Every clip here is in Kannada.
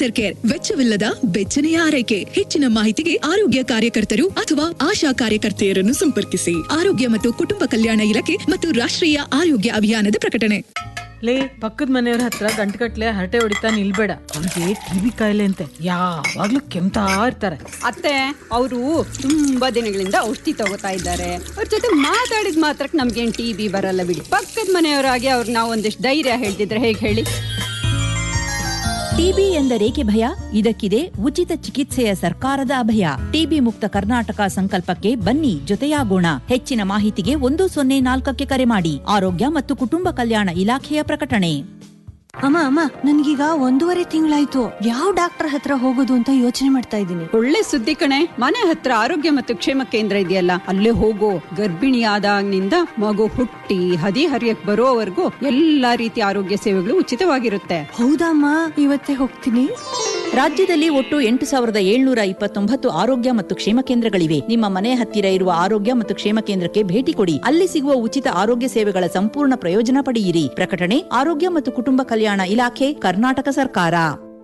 ಮದರ್ ಕೇರ್ ವೆಚ್ಚವಿಲ್ಲದ ಬೆಚ್ಚನೆಯ ಆರೈಕೆ ಹೆಚ್ಚಿನ ಮಾಹಿತಿಗೆ ಆರೋಗ್ಯ ಕಾರ್ಯಕರ್ತರು ಅಥವಾ ಆಶಾ ಕಾರ್ಯಕರ್ತೆಯರನ್ನು ಸಂಪರ್ಕಿಸಿ ಆರೋಗ್ಯ ಮತ್ತು ಕುಟುಂಬ ಕಲ್ಯಾಣ ಇಲಾಖೆ ಮತ್ತು ರಾಷ್ಟ್ರೀಯ ಆರೋಗ್ಯ ಅಭಿಯಾನದ ಪ್ರಕಟಣೆ ಲೇ ಪಕ್ಕದ ಮನೆಯವ್ರ ಹತ್ರ ಗಂಟುಗಟ್ಲೆ ಹರಟೆ ಹೊಡಿತಾ ನಿಲ್ಬೇಡ ಅವ್ರಿಗೆ ಟಿವಿ ಕಾಯಿಲೆ ಅಂತೆ ಯಾವಾಗ್ಲೂ ಕೆಮ್ತಾ ಇರ್ತಾರೆ ಅತ್ತೆ ಅವರು ತುಂಬಾ ದಿನಗಳಿಂದ ಔಷಧಿ ತಗೋತಾ ಇದ್ದಾರೆ ಅವ್ರ ಜೊತೆ ಮಾತಾಡಿದ ಮಾತ್ರಕ್ಕೆ ನಮ್ಗೇನ್ ಟಿ ಬಿ ಬರಲ್ಲ ಬಿಡಿ ಪಕ್ಕದ ಮನೆಯವರಾಗಿ ಅವ್ರಿಗೆ ನಾವು ಒಂದಿಷ್ಟು ಧೈರ್ಯ ಹೇಳ್ತಿದ್ರೆ ಹೇಗೆ ಹೇಳಿ ಟಿಬಿ ಎಂದರೇಕೆ ಭಯ ಇದಕ್ಕಿದೆ ಉಚಿತ ಚಿಕಿತ್ಸೆಯ ಸರ್ಕಾರದ ಅಭಯ ಟಿಬಿ ಮುಕ್ತ ಕರ್ನಾಟಕ ಸಂಕಲ್ಪಕ್ಕೆ ಬನ್ನಿ ಜೊತೆಯಾಗೋಣ ಹೆಚ್ಚಿನ ಮಾಹಿತಿಗೆ ಒಂದು ಸೊನ್ನೆ ನಾಲ್ಕಕ್ಕೆ ಕರೆ ಮಾಡಿ ಆರೋಗ್ಯ ಮತ್ತು ಕುಟುಂಬ ಕಲ್ಯಾಣ ಇಲಾಖೆಯ ಪ್ರಕಟಣೆ ಅಮ್ಮ ಅಮ್ಮ ನನ್ಗೀಗ ಒಂದೂವರೆ ತಿಂಗಳಾಯ್ತು ಯಾವ ಡಾಕ್ಟರ್ ಹತ್ರ ಹೋಗೋದು ಅಂತ ಯೋಚನೆ ಮಾಡ್ತಾ ಇದ್ದೀನಿ ಒಳ್ಳೆ ಸುದ್ದಿ ಕಣೆ ಮನೆ ಹತ್ರ ಆರೋಗ್ಯ ಮತ್ತು ಕ್ಷೇಮ ಕೇಂದ್ರ ಇದೆಯಲ್ಲ ಅಲ್ಲೇ ಹೋಗೋ ಗರ್ಭಿಣಿ ಆದಾಗ್ನಿಂದ ಮಗು ಹುಟ್ಟಿ ಹದಿ ಹರಿಯಕ್ ಬರೋವರೆಗೂ ಎಲ್ಲಾ ರೀತಿಯ ಆರೋಗ್ಯ ಸೇವೆಗಳು ಉಚಿತವಾಗಿರುತ್ತೆ ಹೌದಮ್ಮ ಇವತ್ತೇ ಹೋಗ್ತೀನಿ ರಾಜ್ಯದಲ್ಲಿ ಒಟ್ಟು ಎಂಟು ಸಾವಿರದ ಏಳ್ನೂರ ಇಪ್ಪತ್ತೊಂಬತ್ತು ಆರೋಗ್ಯ ಮತ್ತು ಕ್ಷೇಮ ಕೇಂದ್ರಗಳಿವೆ ನಿಮ್ಮ ಮನೆ ಹತ್ತಿರ ಇರುವ ಆರೋಗ್ಯ ಮತ್ತು ಕ್ಷೇಮ ಕೇಂದ್ರಕ್ಕೆ ಭೇಟಿ ಕೊಡಿ ಅಲ್ಲಿ ಸಿಗುವ ಉಚಿತ ಆರೋಗ್ಯ ಸೇವೆಗಳ ಸಂಪೂರ್ಣ ಪ್ರಯೋಜನ ಪಡೆಯಿರಿ ಪ್ರಕಟಣೆ ಆರೋಗ್ಯ ಮತ್ತು ಕುಟುಂಬ ಕಲ್ಯಾಣ ಇಲಾಖೆ ಕರ್ನಾಟಕ ಸರ್ಕಾರ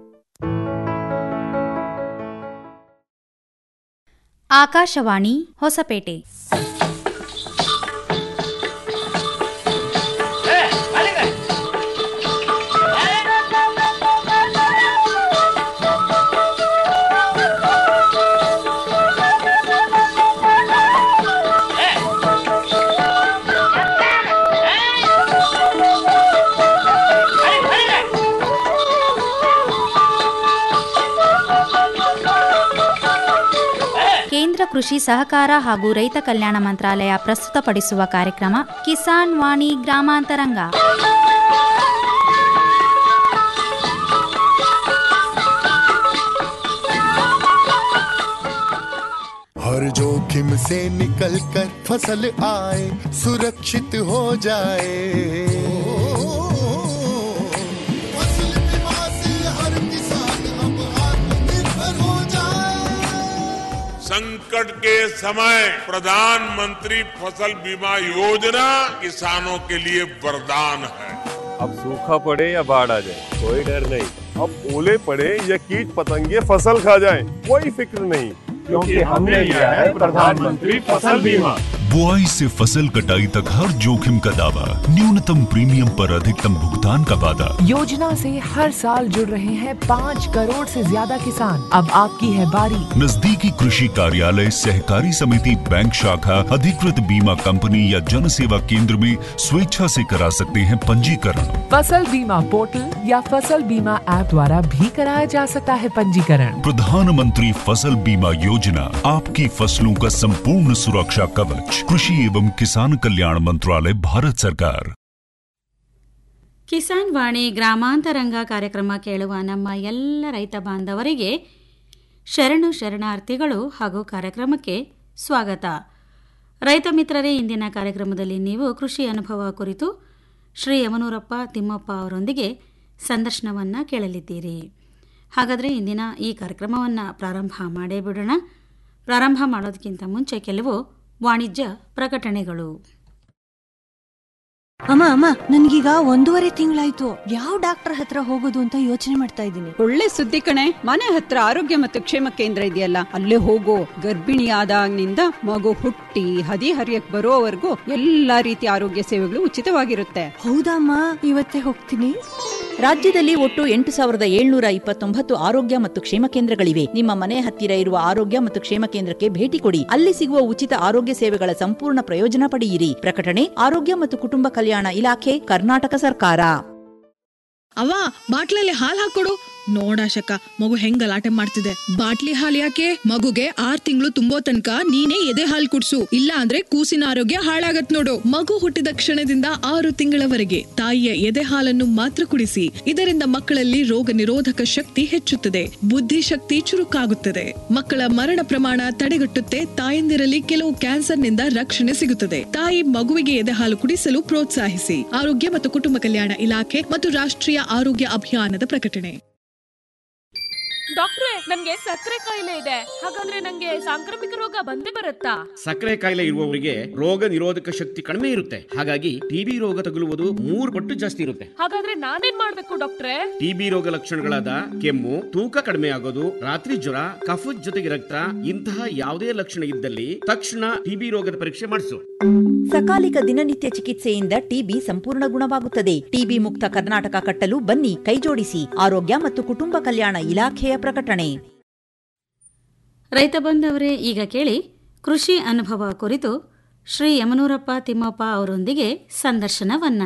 ಆಕಾಶವಾಣಿ ಹೊಸಪೇಟೆ ಕೇಂದ್ರ ಕೃಷಿ ಸಹಕಾರ ಹಾಗೂ ರೈತ ಕಲ್ಯಾಣ ಮಂತ್ರಾಲಯ ಪ್ರಸ್ತುತಪಡಿಸುವ ಕಾರ್ಯಕ್ರಮ ಕಿಸಾನ್ ವಾಣಿ ಗ್ರಾಮಾಂತರಂಗ हर जोखिम से निकल कर फसल आए सुरक्षित हो जाए फसल बीमा से हर किसान अब आत्मनिर्भर हो जाए संकट के समय प्रधानमंत्री फसल बीमा योजना किसानों के लिए वरदान है अब सूखा पड़े या बाढ़ आ जाए कोई डर नहीं अब ओले पड़े या कीट पतंगे फसल खा जाए कोई फिक्र नहीं क्योंकि हमने लिया है प्रधानमंत्री फसल बीमा बुआई से फसल कटाई तक हर जोखिम का दावा न्यूनतम प्रीमियम पर अधिकतम भुगतान का वादा योजना से हर साल जुड़ रहे हैं पाँच करोड़ से ज्यादा किसान अब आपकी है बारी नजदीकी कृषि कार्यालय सहकारी समिति बैंक शाखा अधिकृत बीमा कंपनी या जन सेवा केंद्र में स्वेच्छा से करा सकते हैं पंजीकरण फसल बीमा पोर्टल या फसल बीमा ऐप द्वारा भी कराया जा सकता है पंजीकरण प्रधानमंत्री फसल बीमा योजना आपकी फसलों का संपूर्ण सुरक्षा कवच कृषि एवं किसान कल्याण मंत्रालय भारत सरकार ಕಿಸಾನ್ ವಾಣಿ ಗ್ರಾಮಾಂತರಂಗ ಕಾರ್ಯಕ್ರಮ ಕೇಳುವ ನಮ್ಮ ಎಲ್ಲ ರೈತ ಬಾಂಧವರಿಗೆ ಶರಣು ಶರಣಾರ್ಥಿಗಳು ಹಾಗೂ ಕಾರ್ಯಕ್ರಮಕ್ಕೆ ಸ್ವಾಗತ ರೈತ ಮಿತ್ರರೇ ಇಂದಿನ ಕಾರ್ಯಕ್ರಮದಲ್ಲಿ ನೀವು ಕೃಷಿ ಅನುಭವ ಕುರಿತು ಶ್ರೀ ಯಮನೂರಪ್ಪ ತಿಮ್ಮಪ್ಪ ಅವರೊಂದಿಗೆ ಸಂದರ್ಶನವನ್ನು ಕೇಳಲಿದ್ದೀರಿ ಹಾಗಾದರೆ ಇಂದಿನ ಈ ಕಾರ್ಯಕ್ರಮವನ್ನು ಪ್ರಾರಂಭ ಮಾಡೇ ಬಿಡೋಣ ಪ್ರಾರಂಭ ಮಾಡೋದಕ್ಕಿಂತ ಮುಂಚೆ ಕೆಲವು ವಾಣಿಜ್ಯ ಪ್ರಕಟಣೆಗಳು ಅಮ್ಮ ಅಮ್ಮ ನನ್ಗೀಗ ಒಂದೂವರೆ ತಿಂಗಳಾಯ್ತು ಯಾವ ಡಾಕ್ಟರ್ ಹತ್ರ ಹೋಗೋದು ಅಂತ ಯೋಚನೆ ಮಾಡ್ತಾ ಇದ್ದೀನಿ ಒಳ್ಳೆ ಸುದ್ದಿ ಕಣೆ ಮನೆ ಹತ್ರ ಆರೋಗ್ಯ ಮತ್ತು ಕ್ಷೇಮ ಕೇಂದ್ರ ಇದೆಯಲ್ಲ ಅಲ್ಲೇ ಹೋಗೋ ಗರ್ಭಿಣಿ ಆದಾಗ್ನಿಂದ ಮಗು ಹುಟ್ಟಿ ಹದಿ ಹರಿಯಕ್ ಬರೋವರೆಗೂ ಎಲ್ಲಾ ರೀತಿಯ ಆರೋಗ್ಯ ಸೇವೆಗಳು ಉಚಿತವಾಗಿರುತ್ತೆ ಹೌದಮ್ಮ ಇವತ್ತೇ ಹೋಗ್ತೀನಿ ರಾಜ್ಯದಲ್ಲಿ ಒಟ್ಟು ಎಂಟು ಸಾವಿರದ ಏಳ್ನೂರ ಇಪ್ಪತ್ತೊಂಬತ್ತು ಆರೋಗ್ಯ ಮತ್ತು ಕ್ಷೇಮ ಕೇಂದ್ರಗಳಿವೆ ನಿಮ್ಮ ಮನೆ ಹತ್ತಿರ ಇರುವ ಆರೋಗ್ಯ ಮತ್ತು ಕ್ಷೇಮ ಕೇಂದ್ರಕ್ಕೆ ಭೇಟಿ ಕೊಡಿ ಅಲ್ಲಿ ಸಿಗುವ ಉಚಿತ ಆರೋಗ್ಯ ಸೇವೆಗಳ ಸಂಪೂರ್ಣ ಪ್ರಯೋಜನ ಪಡೆಯಿರಿ ಪ್ರಕಟಣೆ ಆರೋಗ್ಯ ಮತ್ತು ಕುಟುಂಬ ಕಲ್ಯಾಣ ಇಲಾಖೆ ಕರ್ನಾಟಕ ಸರ್ಕಾರ ಅವ್ವ ಬಾಟ್ಲಲ್ಲಿ ಹಾಲ್ ಹಾಕೊಡು ನೋಡಾಶಕ ಮಗು ಹೆಂಗ್ ಗಲಾಟೆ ಮಾಡ್ತಿದೆ ಬಾಟ್ಲಿ ಹಾಲ್ ಯಾಕೆ ಮಗುಗೆ ಆರ್ ತಿಂಗಳು ತುಂಬೋ ತನಕ ನೀನೇ ಎದೆ ಹಾಲ್ ಕುಡ್ಸು ಇಲ್ಲ ಅಂದ್ರೆ ಕೂಸಿನ ಆರೋಗ್ಯ ಹಾಳಾಗತ್ ನೋಡು ಮಗು ಹುಟ್ಟಿದ ಕ್ಷಣದಿಂದ ಆರು ತಿಂಗಳವರೆಗೆ ತಾಯಿಯ ಎದೆ ಹಾಲನ್ನು ಮಾತ್ರ ಕುಡಿಸಿ ಇದರಿಂದ ಮಕ್ಕಳಲ್ಲಿ ರೋಗ ನಿರೋಧಕ ಶಕ್ತಿ ಹೆಚ್ಚುತ್ತದೆ ಬುದ್ಧಿಶಕ್ತಿ ಚುರುಕಾಗುತ್ತದೆ ಮಕ್ಕಳ ಮರಣ ಪ್ರಮಾಣ ತಡೆಗಟ್ಟುತ್ತೆ ತಾಯಂದಿರಲ್ಲಿ ಕೆಲವು ಕ್ಯಾನ್ಸರ್ನಿಂದ ರಕ್ಷಣೆ ಸಿಗುತ್ತದೆ ತಾಯಿ ಮಗುವಿಗೆ ಎದೆ ಹಾಲು ಕುಡಿಸಲು ಪ್ರೋತ್ಸಾಹಿಸಿ ಆರೋಗ್ಯ ಮತ್ತು ಕುಟುಂಬ ಕಲ್ಯಾಣ ಇಲಾಖೆ ಮತ್ತು ರಾಷ್ಟ್ರೀಯ ಆರೋಗ್ಯ ಅಭಿಯಾನದ ಪ್ರಕಟಣೆ ಡಾಕ್ಟ್ರೆ ನನ್ಗೆ ಸಕ್ಕರೆ ಕಾಯಿಲೆ ಇದೆ ಹಾಗಾದ್ರೆ ನಂಗೆ ಸಾಂಕ್ರಾಮಿಕ ರೋಗ ಬಂದೇ ಬರುತ್ತಾ ಸಕ್ಕರೆ ಕಾಯಿಲೆ ಇರುವವರಿಗೆ ರೋಗ ನಿರೋಧಕ ಶಕ್ತಿ ಕಡಿಮೆ ಇರುತ್ತೆ ಹಾಗಾಗಿ ಟಿಬಿ ರೋಗ ತಗುಲುವುದು ಮೂರು ಪಟ್ಟು ಜಾಸ್ತಿ ಇರುತ್ತೆ ಹಾಗಾದ್ರೆ ನಾನೇನ್ ಮಾಡ್ಬೇಕು ಡಾಕ್ಟ್ರೆ ಟಿಬಿ ರೋಗ ಲಕ್ಷಣಗಳಾದ ಕೆಮ್ಮು ತೂಕ ಕಡಿಮೆ ಆಗೋದು ರಾತ್ರಿ ಜ್ವರ ಕಫದ ಜೊತೆಗೆ ರಕ್ತ ಇಂತಹ ಯಾವುದೇ ಲಕ್ಷಣ ಇದ್ದಲ್ಲಿ ತಕ್ಷಣ ಟಿಬಿ ರೋಗದ ಪರೀಕ್ಷೆ ಮಾಡಿಸು ಸಕಾಲಿಕ ದಿನನಿತ್ಯ ಚಿಕಿತ್ಸೆಯಿಂದ ಟಿಬಿ ಸಂಪೂರ್ಣ ಗುಣವಾಗುತ್ತದೆ ಟಿಬಿ ಮುಕ್ತ ಕರ್ನಾಟಕ ಕಟ್ಟಲು ಬನ್ನಿ ಕೈಜೋಡಿಸಿ ಆರೋಗ್ಯ ಮತ್ತು ಕುಟುಂಬ ಕಲ್ಯಾಣ ಇಲಾಖೆಯ ಪ್ರಕಟಣೆ ರೈತ ಬಂದವರೇ ಈಗ ಕೇಳಿ ಕೃಷಿ ಅನುಭವ ಕುರಿತು ಶ್ರೀ ಯಮನೂರಪ್ಪ ತಿಮ್ಮಪ್ಪ ಅವರೊಂದಿಗೆ ಸಂದರ್ಶನವನ್ನ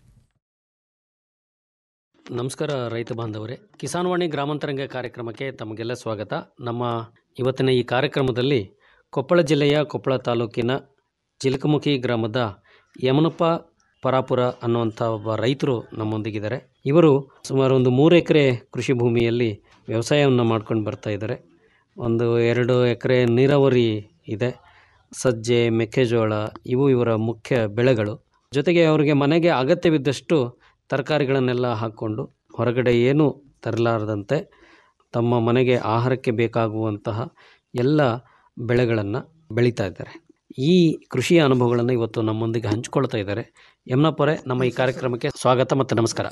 ನಮಸ್ಕಾರ ರೈತ ಬಾಂಧವರೇ ಕಿಸಾನ್ವಾಣಿ ಗ್ರಾಮಾಂತರಂಗ ಕಾರ್ಯಕ್ರಮಕ್ಕೆ ತಮಗೆಲ್ಲ ಸ್ವಾಗತ ನಮ್ಮ ಇವತ್ತಿನ ಈ ಕಾರ್ಯಕ್ರಮದಲ್ಲಿ ಕೊಪ್ಪಳ ಜಿಲ್ಲೆಯ ಕೊಪ್ಪಳ ತಾಲೂಕಿನ ಚಿಲಕಮುಖಿ ಗ್ರಾಮದ ಯಮನಪ್ಪ ಪರಾಪುರ ಅನ್ನುವಂಥ ಒಬ್ಬ ರೈತರು ನಮ್ಮೊಂದಿಗಿದ್ದಾರೆ ಇವರು ಸುಮಾರು ಒಂದು ಮೂರು ಎಕರೆ ಕೃಷಿ ಭೂಮಿಯಲ್ಲಿ ವ್ಯವಸಾಯವನ್ನು ಮಾಡ್ಕೊಂಡು ಬರ್ತಾ ಇದ್ದಾರೆ ಒಂದು ಎರಡು ಎಕರೆ ನೀರಾವರಿ ಇದೆ ಸಜ್ಜೆ ಮೆಕ್ಕೆಜೋಳ ಇವು ಇವರ ಮುಖ್ಯ ಬೆಳೆಗಳು ಜೊತೆಗೆ ಅವರಿಗೆ ಮನೆಗೆ ಅಗತ್ಯವಿದ್ದಷ್ಟು ತರಕಾರಿಗಳನ್ನೆಲ್ಲ ಹಾಕ್ಕೊಂಡು ಹೊರಗಡೆ ಏನೂ ತರಲಾರದಂತೆ ತಮ್ಮ ಮನೆಗೆ ಆಹಾರಕ್ಕೆ ಬೇಕಾಗುವಂತಹ ಎಲ್ಲ ಬೆಳೆಗಳನ್ನು ಬೆಳೀತಾ ಇದ್ದಾರೆ ಈ ಕೃಷಿಯ ಅನುಭವಗಳನ್ನು ಇವತ್ತು ನಮ್ಮೊಂದಿಗೆ ಹಂಚಿಕೊಳ್ತಾ ಇದ್ದಾರೆ ಯಮನಪ್ಪರೇ ನಮ್ಮ ಈ ಕಾರ್ಯಕ್ರಮಕ್ಕೆ ಸ್ವಾಗತ ಮತ್ತು ನಮಸ್ಕಾರ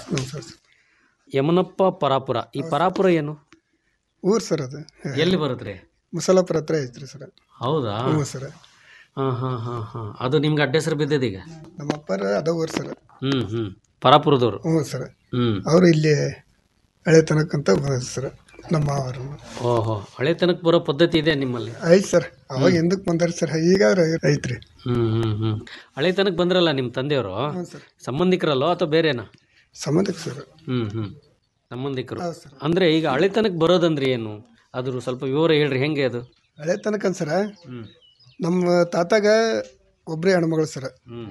ಯಮನಪ್ಪ ಪರಾಪುರ ಈ ಪರಾಪುರ ಏನು ಊರು ಸರ್ ಅದು ಎಲ್ಲಿ ಬರುತ್ತೆ ಮುಸಲಾಪುರ ಹತ್ರ ಐತ್ರಿ ಸರ್ ಹೌದಾ ಹ್ಞೂ ಸರ್ ಹಾಂ ಹಾಂ ಹಾಂ ಹಾಂ ಅದು ನಿಮ್ಗೆ ಅಡ್ಡ ಹೆಸರು ಬಿದ್ದಿದೆ ಈಗ ನಮ್ಮ ಅಪ್ಪರ ಅದ ಊರು ಸರ್ ಹ್ಞೂ ಹ್ಞೂ ಪರಾಪುರದವರು ಹ್ಞೂ ಸರ್ ಹ್ಞೂ ಅವರು ಇಲ್ಲಿ ಹಳೆ ತನಕಂತ ಬರೋದು ಸರ್ ನಮ್ಮ ಅವರು ಓಹೋ ಹಳೆ ತನಕ ಬರೋ ಪದ್ಧತಿ ಇದೆ ನಿಮ್ಮಲ್ಲಿ ಐತ್ ಸರ್ ಅವಾಗ ಎಂದಕ್ಕೆ ಬಂದಾರ ಸರ್ ಈಗ ಐತ್ರಿ ಹ್ಮ್ ಹ್ಮ್ ಹ್ಮ್ ಹಳೆ ತನಕ ಬಂದ್ರಲ್ಲ ನಿಮ್ಮ ತಂದೆಯವರು ಸಂಬಂಧಿಕರಲ್ಲೋ ಅಥವಾ ಬೇರೆನಾ ಸಂಬಂಧಿಕ ಸರ್ ಹ್ಮ್ ಹ್ಮ್ ಸಂಬಂಧಿಕರು ಅಂದ್ರೆ ಈಗ ಹಳೆ ತನಕ ಬರೋದಂದ್ರೆ ಏನು ಅದ್ರ ಸ್ವಲ್ಪ ವಿವರ ಹೇಳ್ರಿ ಹೆಂಗೆ ಅದು ಹಳೆ ತನಕ ಸರ ಹ್ಮ್ ನಮ್ಮ ತಾತಾಗ ಒಬ್ಬರೇ ಹೆಣ್ಮಗಳು ಸರ್ ಹ್ಮ್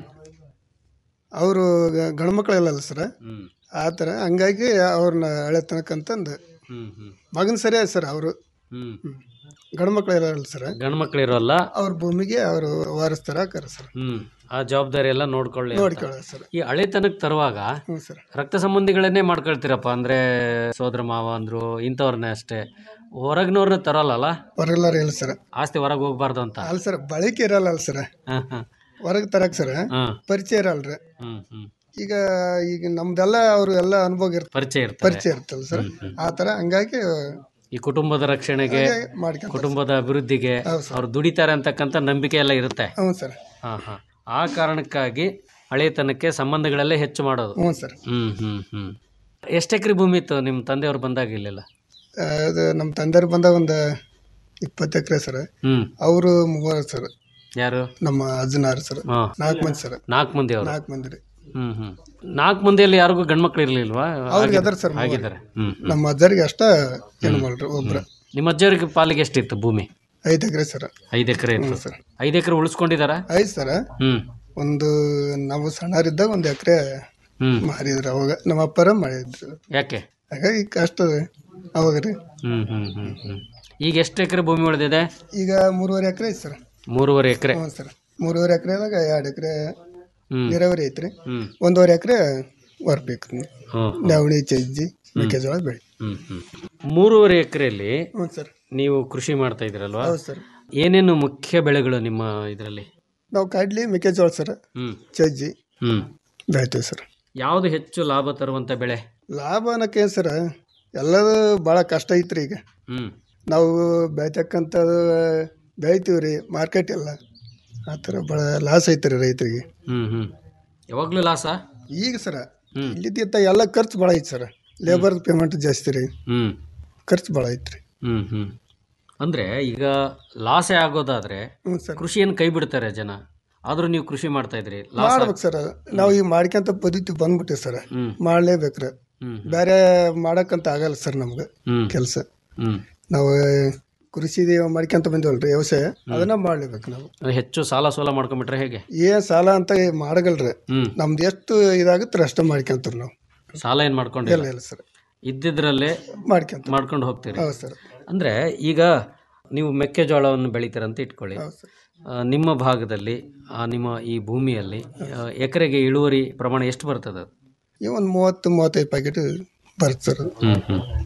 ಅವರು ಗಂಡ್ಮಕ್ಳೆಲ್ಲ ಸರ್ ಹ್ಮ್ ಆ ಥರ ಹಂಗಾಗಿ ಅವ್ರನ್ನ ಹಳೆ ತನಕ ಅಂತಂದು ಹ್ಮ್ ಹ್ಮ್ ಮಗನ ಸರಿ ಸರ್ ಅವರು ಹ್ಮ್ ಗಂಡ್ಮಕ್ಳು ಇರಲ್ಲ ಸರ್ ಗಂಡು ಮಕ್ಳು ಇರೋಲ್ಲ ಅವ್ರ ಭೂಮಿಗೆ ಅವರು ವಾರಸ್ತಾರ ಹಾಕಾರ ಸರ್ ಹ್ಮ್ ಆ ಜವಾಬ್ದಾರಿ ಎಲ್ಲ ನೋಡ್ಕೊಳ್ಳಿ ಅಂತ. ನೋಡ್ಕೊಳ್ಳಿ ಸರ್ ಈ ಹಳೆ ತನಕ ತರುವಾಗ ಹ್ಞೂ ಸರ್ ರಕ್ತ ಸಂಬಂಧಿಗಳನ್ನೇ ಮಾಡ್ಕೊಳ್ತೀರಪ್ಪ ಅಂದ್ರೆ ಸೋದರ ಮಾವ ಅಂದ್ರು ಇಂಥವ್ರನ್ನೇ ಅಷ್ಟೇ ಹೊರಗ್ನವ್ರನ್ನ ತರಲ್ಲ ಹೊರಗೆಲ್ಲಾರ ಇಲ್ಲ ಸರ್ ಆಸ್ತಿ ಹೊರಗೆ ಹೋಗ್ಬಾರ್ದು ಅಂತ ಅಲ್ಲ ಸರ್ ಬಳಕೆ ಇರಲ್ಲ ಅಲ್ಲ ಸರ್ ಹಾಂ ಹಾಂ ಹೊರಗೆ ತರಕ್ ಸರ್ ಹಾಂ ಪರಿಚಯ ಇರಲ್ರಿ ಹ್ಮ್ ಹ್ಮ್ ಈಗ ಈಗ ನಮ್ದೆಲ್ಲ ಅವ್ರು ಎಲ್ಲ ಅನುಭವ ಇರ್ತದೆ ಪರಿಚಯ ಇರ್ತದೆ ಪರಿಚಯ ಇರ್ತಲ್ಲ ಸರ್ ಆ ಥರ ಹಂಗಾಗಿ ಈ ಕುಟುಂಬದ ರಕ್ಷಣೆಗೆ ಹಾಗೆ ಮಾಡ್ಕೊಂತಾರೆ. ಕುಟುಂಬದ ಅಭಿವೃದ್ಧಿಗೆ ಅವ್ರು ದುಡಿತಾರೆ ಅಂತಕ್ಕಂಥ ನಂಬಿಕೆ ಎಲ್ಲ ಇರುತ್ತೆ ಹ್ಞೂ ಸರ್ ಹಾ ಹಾ ಆ ಕಾರಣಕ್ಕಾಗಿ ಹಳೆತನಕ್ಕೆ ಸಂಬಂಧಗಳಲ್ಲೇ ಹೆಚ್ಚು ಮಾಡೋದು ಹ್ಞೂ ಸರ್ ಹ್ಮ್ ಹ್ಮ್ ಹ್ಮ್ ಎಷ್ಟು ಎಕರೆ ಭೂಮಿ ಇತ್ತು ನಿಮ್ಮ ತಂದೆಯವ್ರು ಬಂದಾಗ ಇಲ್ಲೆಲ್ಲ ಅದು ನಮ್ಮ ತಂದೆಯವ್ರು ಬಂದಾಗ ಒಂದು ಇಪ್ಪತ್ತು ಎಕರೆ ಸರ್ ಹ್ಮ್ ಅವರು ಮೂವರು ಸರ್ ಯಾರು ನಮ್ಮ ಅಜ್ಜನಾರು ಸರ್ ಹಾ. ನಾಲ್ಕು ಮಂದಿ ಸರ್ ನಾಲ್ಕು ಮಂದಿ ಅವರು ನಾಲ್ಕು ಮಂದಿ ರೀ ಹ್ಮ್ ಹ್ಮ್ ನಾಲ್ಕು ಮಂದಿಯಲ್ಲಿ ಯಾರಿಗೂ ಗಂಡ್ಮಕ್ಳು ಇರ್ಲಿಲ್ವಾ ಅವ್ರಿಗೆ ಅದಾರ ಸರ್ ಮೂವರು. ಆಗಿದ್ದಾರೆ ಹ್ಮ್ ಹ್ಮ್. ನಮ್ಮ ಅಜ್ಜರಿಗೆ ಅಷ್ಟ ಹೆಣ್ಮಳ್ರಿ ಒಬ್ರು ನಿಮ್ಮ ಅಜ್ಜವ್ರಿಗೆ ಪಾಲಿಗೆ ಎಷ್ಟಿತ್ತು ಭೂಮಿ ಐದು ಎಕರೆ ಸರ್ ಐದು ಎಕರೆ ಇತ್ತು ಹ್ಞೂ ಸರ್. ಐದು ಎಕರೆ ಉಳಿಸ್ಕೊಂಡಿದಾರ ಐದು ಸರ್ ಹ್ಮ್ ಒಂದು ನಾವು ಸಣ್ಣರಿದ್ದಾಗ ಒಂದು ಎಕರೆ ಹ್ಮ್ ಮಾರಿದ್ರು ಅವಾಗ ನಮ್ಮ ಅಪ್ಪರ ಮಾಡಿದ್ರು ಯಾಕೆ ಹಾಗಾಗಿ ಕಷ್ಟ ಅವಾಗ ರೀ ಹ್ಮ್ ಹ್ಮ್ ಹ್ಮ್ ಹ್ಮ್ ಈಗ ಎಷ್ಟು ಎಕರೆ ಭೂಮಿ ಉಳಿದಿದೆ ಈಗ ಮೂರುವರೆ ಎಕರೆ ಐತೆ ಸರ್ ಮೂರುವರೆ ಎಕರೆ ಹ್ಞೂ ಸರ್ ಮೂರುವರೆ ಎಕರೆದಾಗ ಎರಡು ಎಕರೆ ಹ್ಮ್. ನೀರಾವರಿ ಐತ್ರಿ ಹ್ಮ್. ಒಂದೂವರೆ ಎಕರೆ ವರ್ಬೇಕು ಹ್ಮ್. ನವಣಿ ಚಜ್ಜಿ ಮೆಕ್ಕೆಜೋಳ ಬೆಳೆ ಹ್ಮ್ ಹ್ಮ್ ಮೂರುವರೆ ಎಕರೆಯಲ್ಲಿ ಹ್ಞೂ ಸರ್ ನೀವು ಕೃಷಿ ಮಾಡ್ತಾ ಇದ್ದೀರಲ್ವಾ ಹೌದು ಸರ್ ಏನೇನು ಮುಖ್ಯ ಬೆಳೆಗಳು ನಿಮ್ಮ ಇದರಲ್ಲಿ ನಾವು ಕಡ್ಲಿ ಮೆಕ್ಕೆಜೋಳ ಸರ್ ಹ್ಮ್ ಚಜ್ಜಿ ಹ್ಮ್ ಬೆಳಿತೀವಿ ಸರ್ ಯಾವುದು ಹೆಚ್ಚು ಲಾಭ ತರುವಂತ ಬೆಳೆ ಲಾಭ ಅನ್ನೋಕೆ ಸರ್ ಎಲ್ಲದು ಭಾಳ ಕಷ್ಟ ಐತ್ರಿ ಈಗ ಹ್ಮ್ ನಾವು ಬೆಳಿತಕ್ಕಂಥದ್ದು ಬೆಳಿತೀವಿ ರೀ ಮಾರ್ಕೆಟ್ ಎಲ್ಲ ಆ ಥರ ಭಾಳ ಲಾಸ್ ಐತ್ರಿ ರೈತರಿಗೆ ಹ್ಮ್ ಹ್ಮ್ ಯಾವಾಗ್ಲೂ ಲಾಸ ಈಗ ಸರ ಇಲ್ಲಿದ್ದ ಎಲ್ಲ ಖರ್ಚು ಭಾಳ ಐತಿ ಸರ್ ಲೇಬರ್ ಪೇಮೆಂಟ್ ಜಾಸ್ತಿ ರೀ ಹ್ಮ್ ಖರ್ಚು ಭಾಳ ಐತ್ರಿ ಹ್ಮ್ ಹ್ಮ್ ಅಂದ್ರೆ ಈಗ ಲಾಸೆ ಆಗೋದಾದ್ರೆ ಹ್ಞೂ ಸರ್ ಕೃಷಿಯನ್ನು ಕೈ ಬಿಡ್ತಾರೆ ಜನ ಆದ್ರೂ ನೀವು ಕೃಷಿ ಮಾಡ್ತಾ ಇದ್ರಿ ಲಾಸ್ ಮಾಡ್ಬೇಕು ಸರ್ ನಾವು ಈಗ ಮಾಡ್ಕೊಂತ ಪದ್ಧತಿ ಬಂದ್ಬಿಟ್ಟೆ ಸರ್ ಹ್ಮ್. ಮಾಡ್ಲೇಬೇಕ್ರಿ ಹ್ಮ್. ಬೇರೆ ಮಾಡಕ್ಕಂತ ಆಗಲ್ಲ ಸರ್ ನಮ್ಗೆ ಹ್ಮ್. ಕೆಲಸ ಹ್ಮ್ ನಾವು ಕೃಷಿ ಮಾಡ್ಕೊಂತ ಬಂದಿವಲ್ರಿ ವ್ಯವಸಾಯ ಅದನ್ನ ಮಾಡ್ಲೇಬೇಕು ನಾವು ಅದು ಹೆಚ್ಚು ಸಾಲ ಸೋಲ ಮಾಡ್ಕೊಂಡ್ಬಿಟ್ರೆ ಹೇಗೆ ಏನ್ ಸಾಲ ಅಂತ ಮಾಡಗಲ್ರಿ ಹ್ಮ್ ನಮ್ದು ಎಷ್ಟು ಇದಾಗುತ್ತೆ ಅಷ್ಟ ಮಾಡ್ಕೊಂತೀವಿ ನಾವು ಸಾಲ ಏನ್ ಮಾಡ್ಕೊಂಡಿಲ್ಲ ಇಲ್ಲ ಇಲ್ಲ ಸರ್ ಇದ್ದಿದ್ರಲ್ಲೇ ಮಾಡ್ಕೊಂತ ಮಾಡ್ಕೊಂಡು ಹೋಗ್ತೀರಿ ಹೌದು ಸರ್ ಅಂದ್ರೆ ಈಗ ನೀವು ಮೆಕ್ಕೆಜೋಳವನ್ನು ಬೆಳಿತೀರಂತ ಇಟ್ಕೊಳ್ಳಿ ಆ, ನಿಮ್ಮ ಭಾಗದಲ್ಲಿ ಆ, ನಿಮ್ಮ ಈ ಭೂಮಿಯಲ್ಲಿ ಆ, ಎಕರೆಗೆ ಇಳುವರಿ ಪ್ರಮಾಣ ಎಷ್ಟು ಬರ್ತದೆ ಅದು ಈ ಒಂದು ಮೂವತ್ತು ಮೂವತ್ತೈದು ಪ್ಯಾಕೆಟ್ ಬರುತ್ತೆ ಸರ್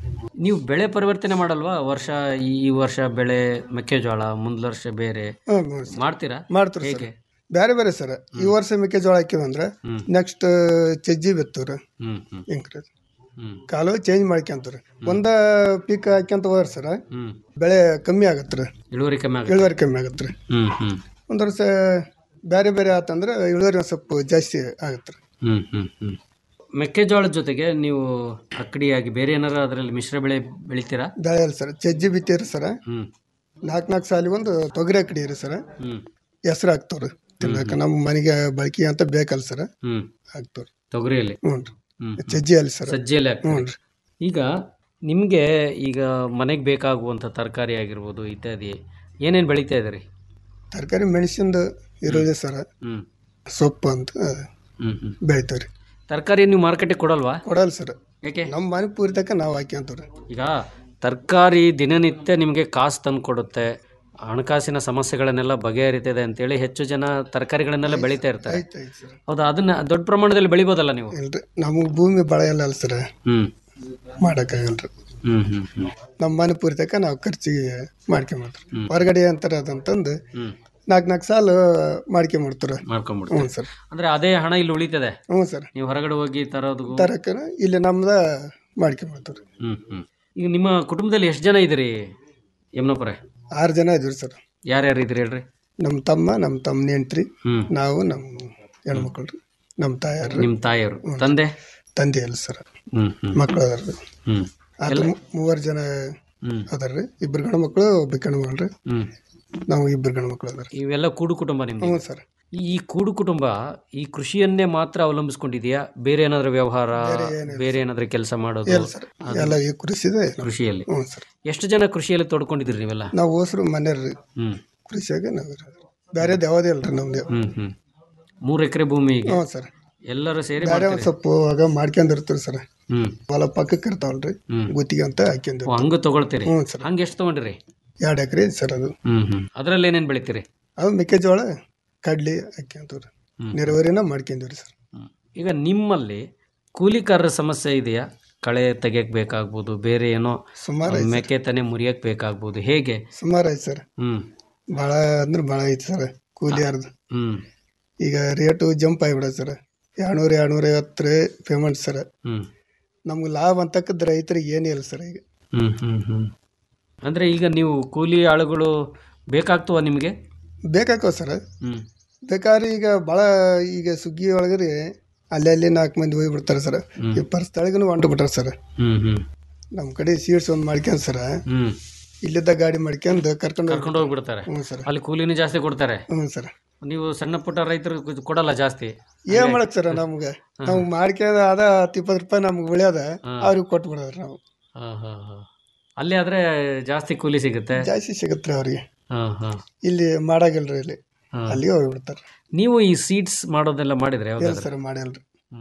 ನೀವು ಬೆಳೆ ಪರಿವರ್ತನೆ ಮಾಡಲ್ವಾ ವರ್ಷ ಈ ಈ ವರ್ಷ ಬೆಳೆ ಮೆಕ್ಕೆಜೋಳ ಮುಂದಿನ ವರ್ಷ ಬೇರೆ ಹ್ಮ್, ಹ್ಮ್ ಸರ್. ಮಾಡ್ತೀರಾ ಮಾಡ್ತಾರೆ ಹೇಗೆ ಸರ್ ಬೇರೆ ಬೇರೆ ಸರ್ ಈ ವರ್ಷ ಮೆಕ್ಕೆಜೋಳ ಹಾಕಿವಂದ್ರೆ ನೆಕ್ಸ್ಟ್ ಚಜ್ಜಿ ಬಿತ್ತವ್ರ ಹ್ಮ್ ಹ್ಮ್ ಹಿಂಗ್ರಿ ಹ್ಮ್ ಕಾಲುವೆ ಚೇಂಜ್ ಮಾಡ್ಕೊಂತಾರ ಒಂದ ಪೀಕ್ ಹಾಕ್ಯಂತ ಹೋದ್ರ ಸರ್ ಹ್ಮ್ ಬೆಳೆ ಕಮ್ಮಿ ಆಗತ್ರಿ ಇಳುವರಿ ಕಮ್ಮಿ ಆಗುತ್ತೆ ಇಳುವರಿ ಕಮ್ಮಿ ಆಗತ್ರಿ ಹ್ಮ್ ಹ್ಮ್ ಒಂದ್ ವರ್ಷ ಬೇರೆ ಬೇರೆ ಆತಂದ್ರೆ ಇಳುವರಿ ಒಂದ್ ಸ್ವಲ್ಪ ಜಾಸ್ತಿ ಆಗತ್ರಿ ಹ್ಮ್ ಹ್ಮ್ ಹ್ಮ್ ಮೆಕ್ಕೆಜೋಳದ ಜೊತೆಗೆ ನೀವು ಅಕ್ಕಡಿಯಾಗಿ ಬೇರೆ ಏನಾರ ಅದರಲ್ಲಿ ಮಿಶ್ರ ಬೆಳೆ ಬೆಳಿತೀರಾ ಬೆಳೆಯಲ್ಲ ಸರ್ ಚಜ್ಜಿ ಬಿತ್ತೀರಿ ಸರ್ ಹ್ಮ್ ನಾಲ್ಕು ನಾಲ್ಕು ಸಾಲಿ ಒಂದು ತೊಗರಿ ಹಾಕಡಿ ರೀ ಸರ್ ಹ್ಮ್ ಹೆಸ್ರು ಹಾಕ್ತವ್ರಿ ತಿನ್ನಕ ನಮ್ಮ ಮನೆಗೆ ಬಳಕೆ ಅಂತ ಬೇಕಲ್ಲ ಸರ್ ಹ್ಮ್ ಹಾಕ್ತವ್ರಿ ತೊಗರಿಯಲ್ಲಿ ಹ್ಞೂ ಹ್ಮ್ ರೀ ಚಜ್ಜಿ ಅಲ್ಲಿ ಸರ್ ಸಜ್ಜೆಯಲ್ಲಿ ಹಾಕ್ತೀರಿ. ಹ್ಞೂ ರೀ ಈಗ ನಿಮಗೆ ಈಗ ಮನೆಗೆ ಬೇಕಾಗುವಂಥ ತರಕಾರಿ ಆಗಿರ್ಬೋದು ಇತ್ಯಾದಿ ಏನೇನು ಬೆಳೀತಾ ಇದ್ದೀರಿ ತರಕಾರಿ ಮೆಣಸಿಂದು ಈರುಳ್ಳಿ ಸರ್ ಹ್ಮ್ ಸೊಪ್ಪು ಅಂತ ಹ್ಮ್ ಹ್ಮ್ ಬೆಳಿತಾವ್ರಿ ತರಕಾರಿ ನೀವು ಮಾರ್ಕೆಟಿಗೆ ಕೊಡಲ್ವಾ ಕೊಡಲ್ಲ ಸರ್ ಯಾಕೆ ನಮ್ಮ ಮನೆ ಪೂರಿತಕ್ಕ ನಾವು ಹಾಕ್ಯಂತವ್ರಿ ಈಗ ತರಕಾರಿ ದಿನನಿತ್ಯ ನಿಮಗೆ ಕಾಸು ತಂದು ಕೊಡುತ್ತೆ ಹಣಕಾಸಿನ ಸಮಸ್ಯೆಗಳನ್ನೆಲ್ಲ ಬಗೆಹರಿತದೆ ಅಂತೇಳಿ ಹೆಚ್ಚು ಜನ ತರಕಾರಿಗಳನ್ನೆಲ್ಲ ಬೆಳೀತಾ ಇರ್ತಾರೆ ಆಯ್ತು ಆಯ್ತು ಸರ್ ಹೌದಾ ಅದನ್ನ ದೊಡ್ಡ ಪ್ರಮಾಣದಲ್ಲಿ ಬೆಳಿಬೋದಲ್ಲ ನೀವು ಇಲ್ರಿ ನಮಗೆ ಭೂಮಿ ಬಳ ಇಲ್ಲ ಅಲ್ಲ ಸರ್ ಹ್ಮ್ ಮಾಡೋಕ್ಕಾಗಲ್ರಿ ಹ್ಮ್ ಹ್ಮ್ ಹ್ಮ್ ನಮ್ಮ ಮನೆ ಪೂರಿತಕ್ಕ ನಾವು ಖರ್ಚಿಗೆ ಮಾಡ್ಕೊಂಬಿಡ್ತೀವಿ ಹೊರಗಡೆ ಅಂತಾರೆ ಅದಂತಂದು ಹ್ಮ್ ನಾಲ್ಕು ನಾಲ್ಕು ಸಾಲು ಮಾಡ್ಕೊಂಬಿಡ್ತಾರೆ ಮಾಡ್ಕೊಂಡ್ಬಿಡ್ತೀವಿ ಹ್ಞೂ ಸರ್ ಅಂದ್ರೆ ಅದೇ ಹಣ ಇಲ್ಲಿ ಉಳಿತದೆ ಹ್ಞೂ ಸರ್ ನೀವು ಹೊರಗಡೆ ಹೋಗಿ ತರೋದು ತರಕ ಇಲ್ಲಿ ನಮ್ದ ಮಾಡ್ಕೊಂಬಿಡ್ತಾರೆ ಹ್ಮ್ ಹ್ಮ್ ಈಗ ನಿಮ್ಮ ಕುಟುಂಬದಲ್ಲಿ ಎಷ್ಟು ಜನ ಇದ್ದೀರಿ ಯಮುನಪುರೆ ಆರು ಜನ ಇದ್ವಿ ಸರ್ ಯಾರ್ಯಾರು ಇದ್ದೀರಿ ಹೇಳ್ರಿ ನಮ್ಮ ತಮ್ಮ ನಮ್ಮ ತಮ್ಮನ ಹೆಂಡ್ರಿ ಹ್ಮ್ ನಾವು ನಮ್ಮ ಹೆಣ್ಮಕ್ಳು ರೀ ನಮ್ಮ ತಾಯಾರು ನಿಮ್ಮ ತಾಯಿಯವರು ತಂದೆ ತಂದೆ ಅಲ್ಲ ಸರ್ ಹ್ಮ್ ಹ್ಮ್ ಮಕ್ಳು ಅದಾರ ಹ್ಮ್ ಅದು ಮೂವರು ಜನ ಹ್ಮ್ ಅದಾರ ರೀ ಇಬ್ರು ಗಂಡು ಮಕ್ಕಳು ಒಬ್ಬ ಗಂಡು ಮಗಳು ರೀ ಹ್ಮ್ ನಾವು ಇಬ್ರು ಗಂಡು ಮಕ್ಕಳು ಅದಾರ ಇವೆಲ್ಲ ಕೂಡು ಕುಟುಂಬ ನಿಮ್ದು ಹ್ಞೂ ಸರ್ ಈ ಕೂಡು ಕುಟುಂಬ ಈ ಕೃಷಿಯನ್ನೇ ಮಾತ್ರ ಅವಲಂಬಿಸ್ಕೊಂಡಿದೆಯಾ ಬೇರೆ ಏನಾದ್ರೂ ವ್ಯವಹಾರ ಬೇರೆ ಏನಾದ್ರೂ ಕೆಲಸ ಮಾಡೋದು ಇಲ್ಲ ಸರ್ ಎಲ್ಲ ಈ ಕೃಷಿದೆ ಕೃಷಿಯಲ್ಲಿ ಹ್ಞೂ ಸರ್ ಎಷ್ಟು ಜನ ಕೃಷಿಯಲ್ಲಿ ತೊಡ್ಕೊಂಡಿದ್ದೀರಿ ನೀವೆಲ್ಲ ನಾವು ಹೋಸ್ರು ಮನೆಯವ್ರಿ ಹ್ಮ್ ಕೃಷಿಯಾಗ ನಾವು ಇರೋದು. ಬೇರೆದು ಯಾವುದೇ ಇಲ್ರಿ ನಮ್ದು ಹ್ಮ್ ಹ್ಮ್ ಮೂರು ಎಕರೆ ಭೂಮಿಗೆ ಹ್ಞೂ ಸರ್ ಎಲ್ಲರೂ ಸೇರಿ ಬೇರೆ ಮಾಡ್ತೀರಿ? ಒಂದು ಸ್ವಲ್ಪ ಆಗ ಮಾಡ್ಕೊಂಡಿರ್ತೀವಿ ಸರ್ ಹ್ಮ್ ಹೊಲ ಪಕ್ಕಕ್ಕೆ ಇರ್ತಾವಲ್ರಿ ಹ್ಮ್. ಗುತ್ತಿಗೆ ಅಂತ ಓ, ಹಾಕ್ಯಂದಿರ್ತೀವಿ ಹಂಗ ತಗೊಳ್ತೀರಿ ಹ್ಞೂ ಸರ್ ಹಂಗೆ ಎಷ್ಟು ತಗೊಂಡಿರಿ ಎರಡು ಎಕರೆ ಸರ್ ಅದು ಹ್ಮ್ ಹ್ಮ್ ಅದ್ರಲ್ಲಿ ಏನೇನ್ ಬೆಳಿತೀರಿ ಅದು ಮೆಕ್ಕೆಜೋಳ ಕಡ್ಲಿ ಹಾಕ್ಯಂತೀವ್ರಿ ಹ್ಮ್. ನೀರಾವರಿನ ಮಾಡ್ಕೊಂಡಿವ್ರಿ ಸರ್ ಈಗ ನಿಮ್ಮಲ್ಲಿ ಕೂಲಿಕಾರರ ಸಮಸ್ಯೆ ಇದೆಯಾ ಕಳೆ ತೆಗಿಯಕ್ ಬೇಕಾಗ್ಬೋದು ಬೇರೆ ಏನೋ ಸುಮಾರು ಐತೆ ಮೆಕ್ಕೆ ತಾನೆ ಮುರಿಯಕ್ ಬೇಕಾಗ್ಬೋದು ಹೇಗೆ ಸುಮಾರು ಐತೆ ಸರ್ ಹ್ಮ್ ಭಾಳ ಅಂದ್ರೆ ಭಾಳ ಐತೆ ಸರ್ ಕೂಲಿ ಯಾರ್ದು ಹ್ಮ್ ಈಗ ರೇಟು ಜಂಪ್ ಆಗಿಬಿಡೋದು ಸರ್ ಎರಡ್ನೂರು ಎರಡ್ನೂರ ಐವತ್ತು ರೀ ಪೇಮೆಂಟ್ ಸರ್ ಹ್ಮ್ ನಮ್ಗೆ ಲಾಭ ಅಂತಕ್ಕದ್ದು ರೈತರಿಗೆ ಏನಿಲ್ಲ ಸರ್ ಈಗ ಹ್ಮ್ ಹ್ಮ್ ಹ್ಮ್ ಅಂದ್ರೆ ಈಗ ನೀವು ಕೂಲಿ ಆಳುಗಳು ಬೇಕಾಗ್ತವ ನಿಮಗೆ ಬೇಕಾಕವ ಸರ್ ಹ್ಮ್ ಬೇಕಾದ್ರೆ ಈಗ ಭಾಳ ಈಗ ಸುಗ್ಗಿ ಒಳಗೆ ರೀ ಅಲ್ಲಿ ಅಲ್ಲಿ ನಾಲ್ಕು ಮಂದಿ ಹೋಗ್ಬಿಡ್ತಾರೆ ಸರ್ ಈ ಪರ್ಸ್ತಳಿಗೂ ಹೊಂಟು ಬಿಟ್ಟಾರೆ ಸರ್ ಹ್ಮ್ ಹ್ಮ್ ನಮ್ಮ ಕಡೆ ಸೀಟ್ಸ್ ಒಂದು ಮಾಡ್ಕೊಂಡ್ ಸರ್ ಹ್ಮ್ ಇಲ್ಲಿದ್ದ ಗಾಡಿ ಮಾಡ್ಕೊಂಡು ಕರ್ಕೊಂಡು ಕರ್ಕೊಂಡು ಹೋಗ್ಬಿಡ್ತಾರೆ ಹ್ಞೂ ಸರ್ ಅಲ್ಲಿ ಕೂಲಿನೂ ಜಾಸ್ತಿ ಕೊಡ್ತಾರೆ ಹ್ಞೂ ಸರ್ ನೀವು ಸಣ್ಣ ಪುಟ್ಟ ರೈತರು ಕೊಡಲ್ಲ ಜಾಸ್ತಿ ಏನ್ ಮಾಡಕ್ ಸರ್ ನಮ್ಗೆ ನಾವು ಮಾಡ್ಕೊಂಡ ಅದ ಹತ್ತು ಇಪ್ಪತ್ತು ರೂಪಾಯಿ ನಮ್ಗೆ ಉಳಿಯೋದ ಅವ್ರಿಗೆ ಕೊಟ್ಟು ಬಿಡೋದ್ರಿ ನಾವು ಹಾ ಹಾ ಹಾ ಅಲ್ಲಿ ಆದ್ರೆ ಜಾಸ್ತಿ ಕೂಲಿ ಸಿಗುತ್ತೆ ಜಾಸ್ತಿ ಸಿಗುತ್ತೆ ಅವ್ರಿಗೆ ಹಾ ಹಾ ಇಲ್ಲಿ ಮಾಡಾಗಿಲ್ರಿ ಇಲ್ಲಿ ಹಾ. ಅಲ್ಲಿಗೆ ಹೋಗ್ಬಿಡ್ತಾರೆ ನೀವು ಈ ಸೀಡ್ಸ್ ಮಾಡೋದೆಲ್ಲ ಮಾಡಿದ್ರೆ ಇಲ್ಲ ಯಾವ್ದಾದ್ರು ಸರ್ ಮಾಡಿಲ್ರಿ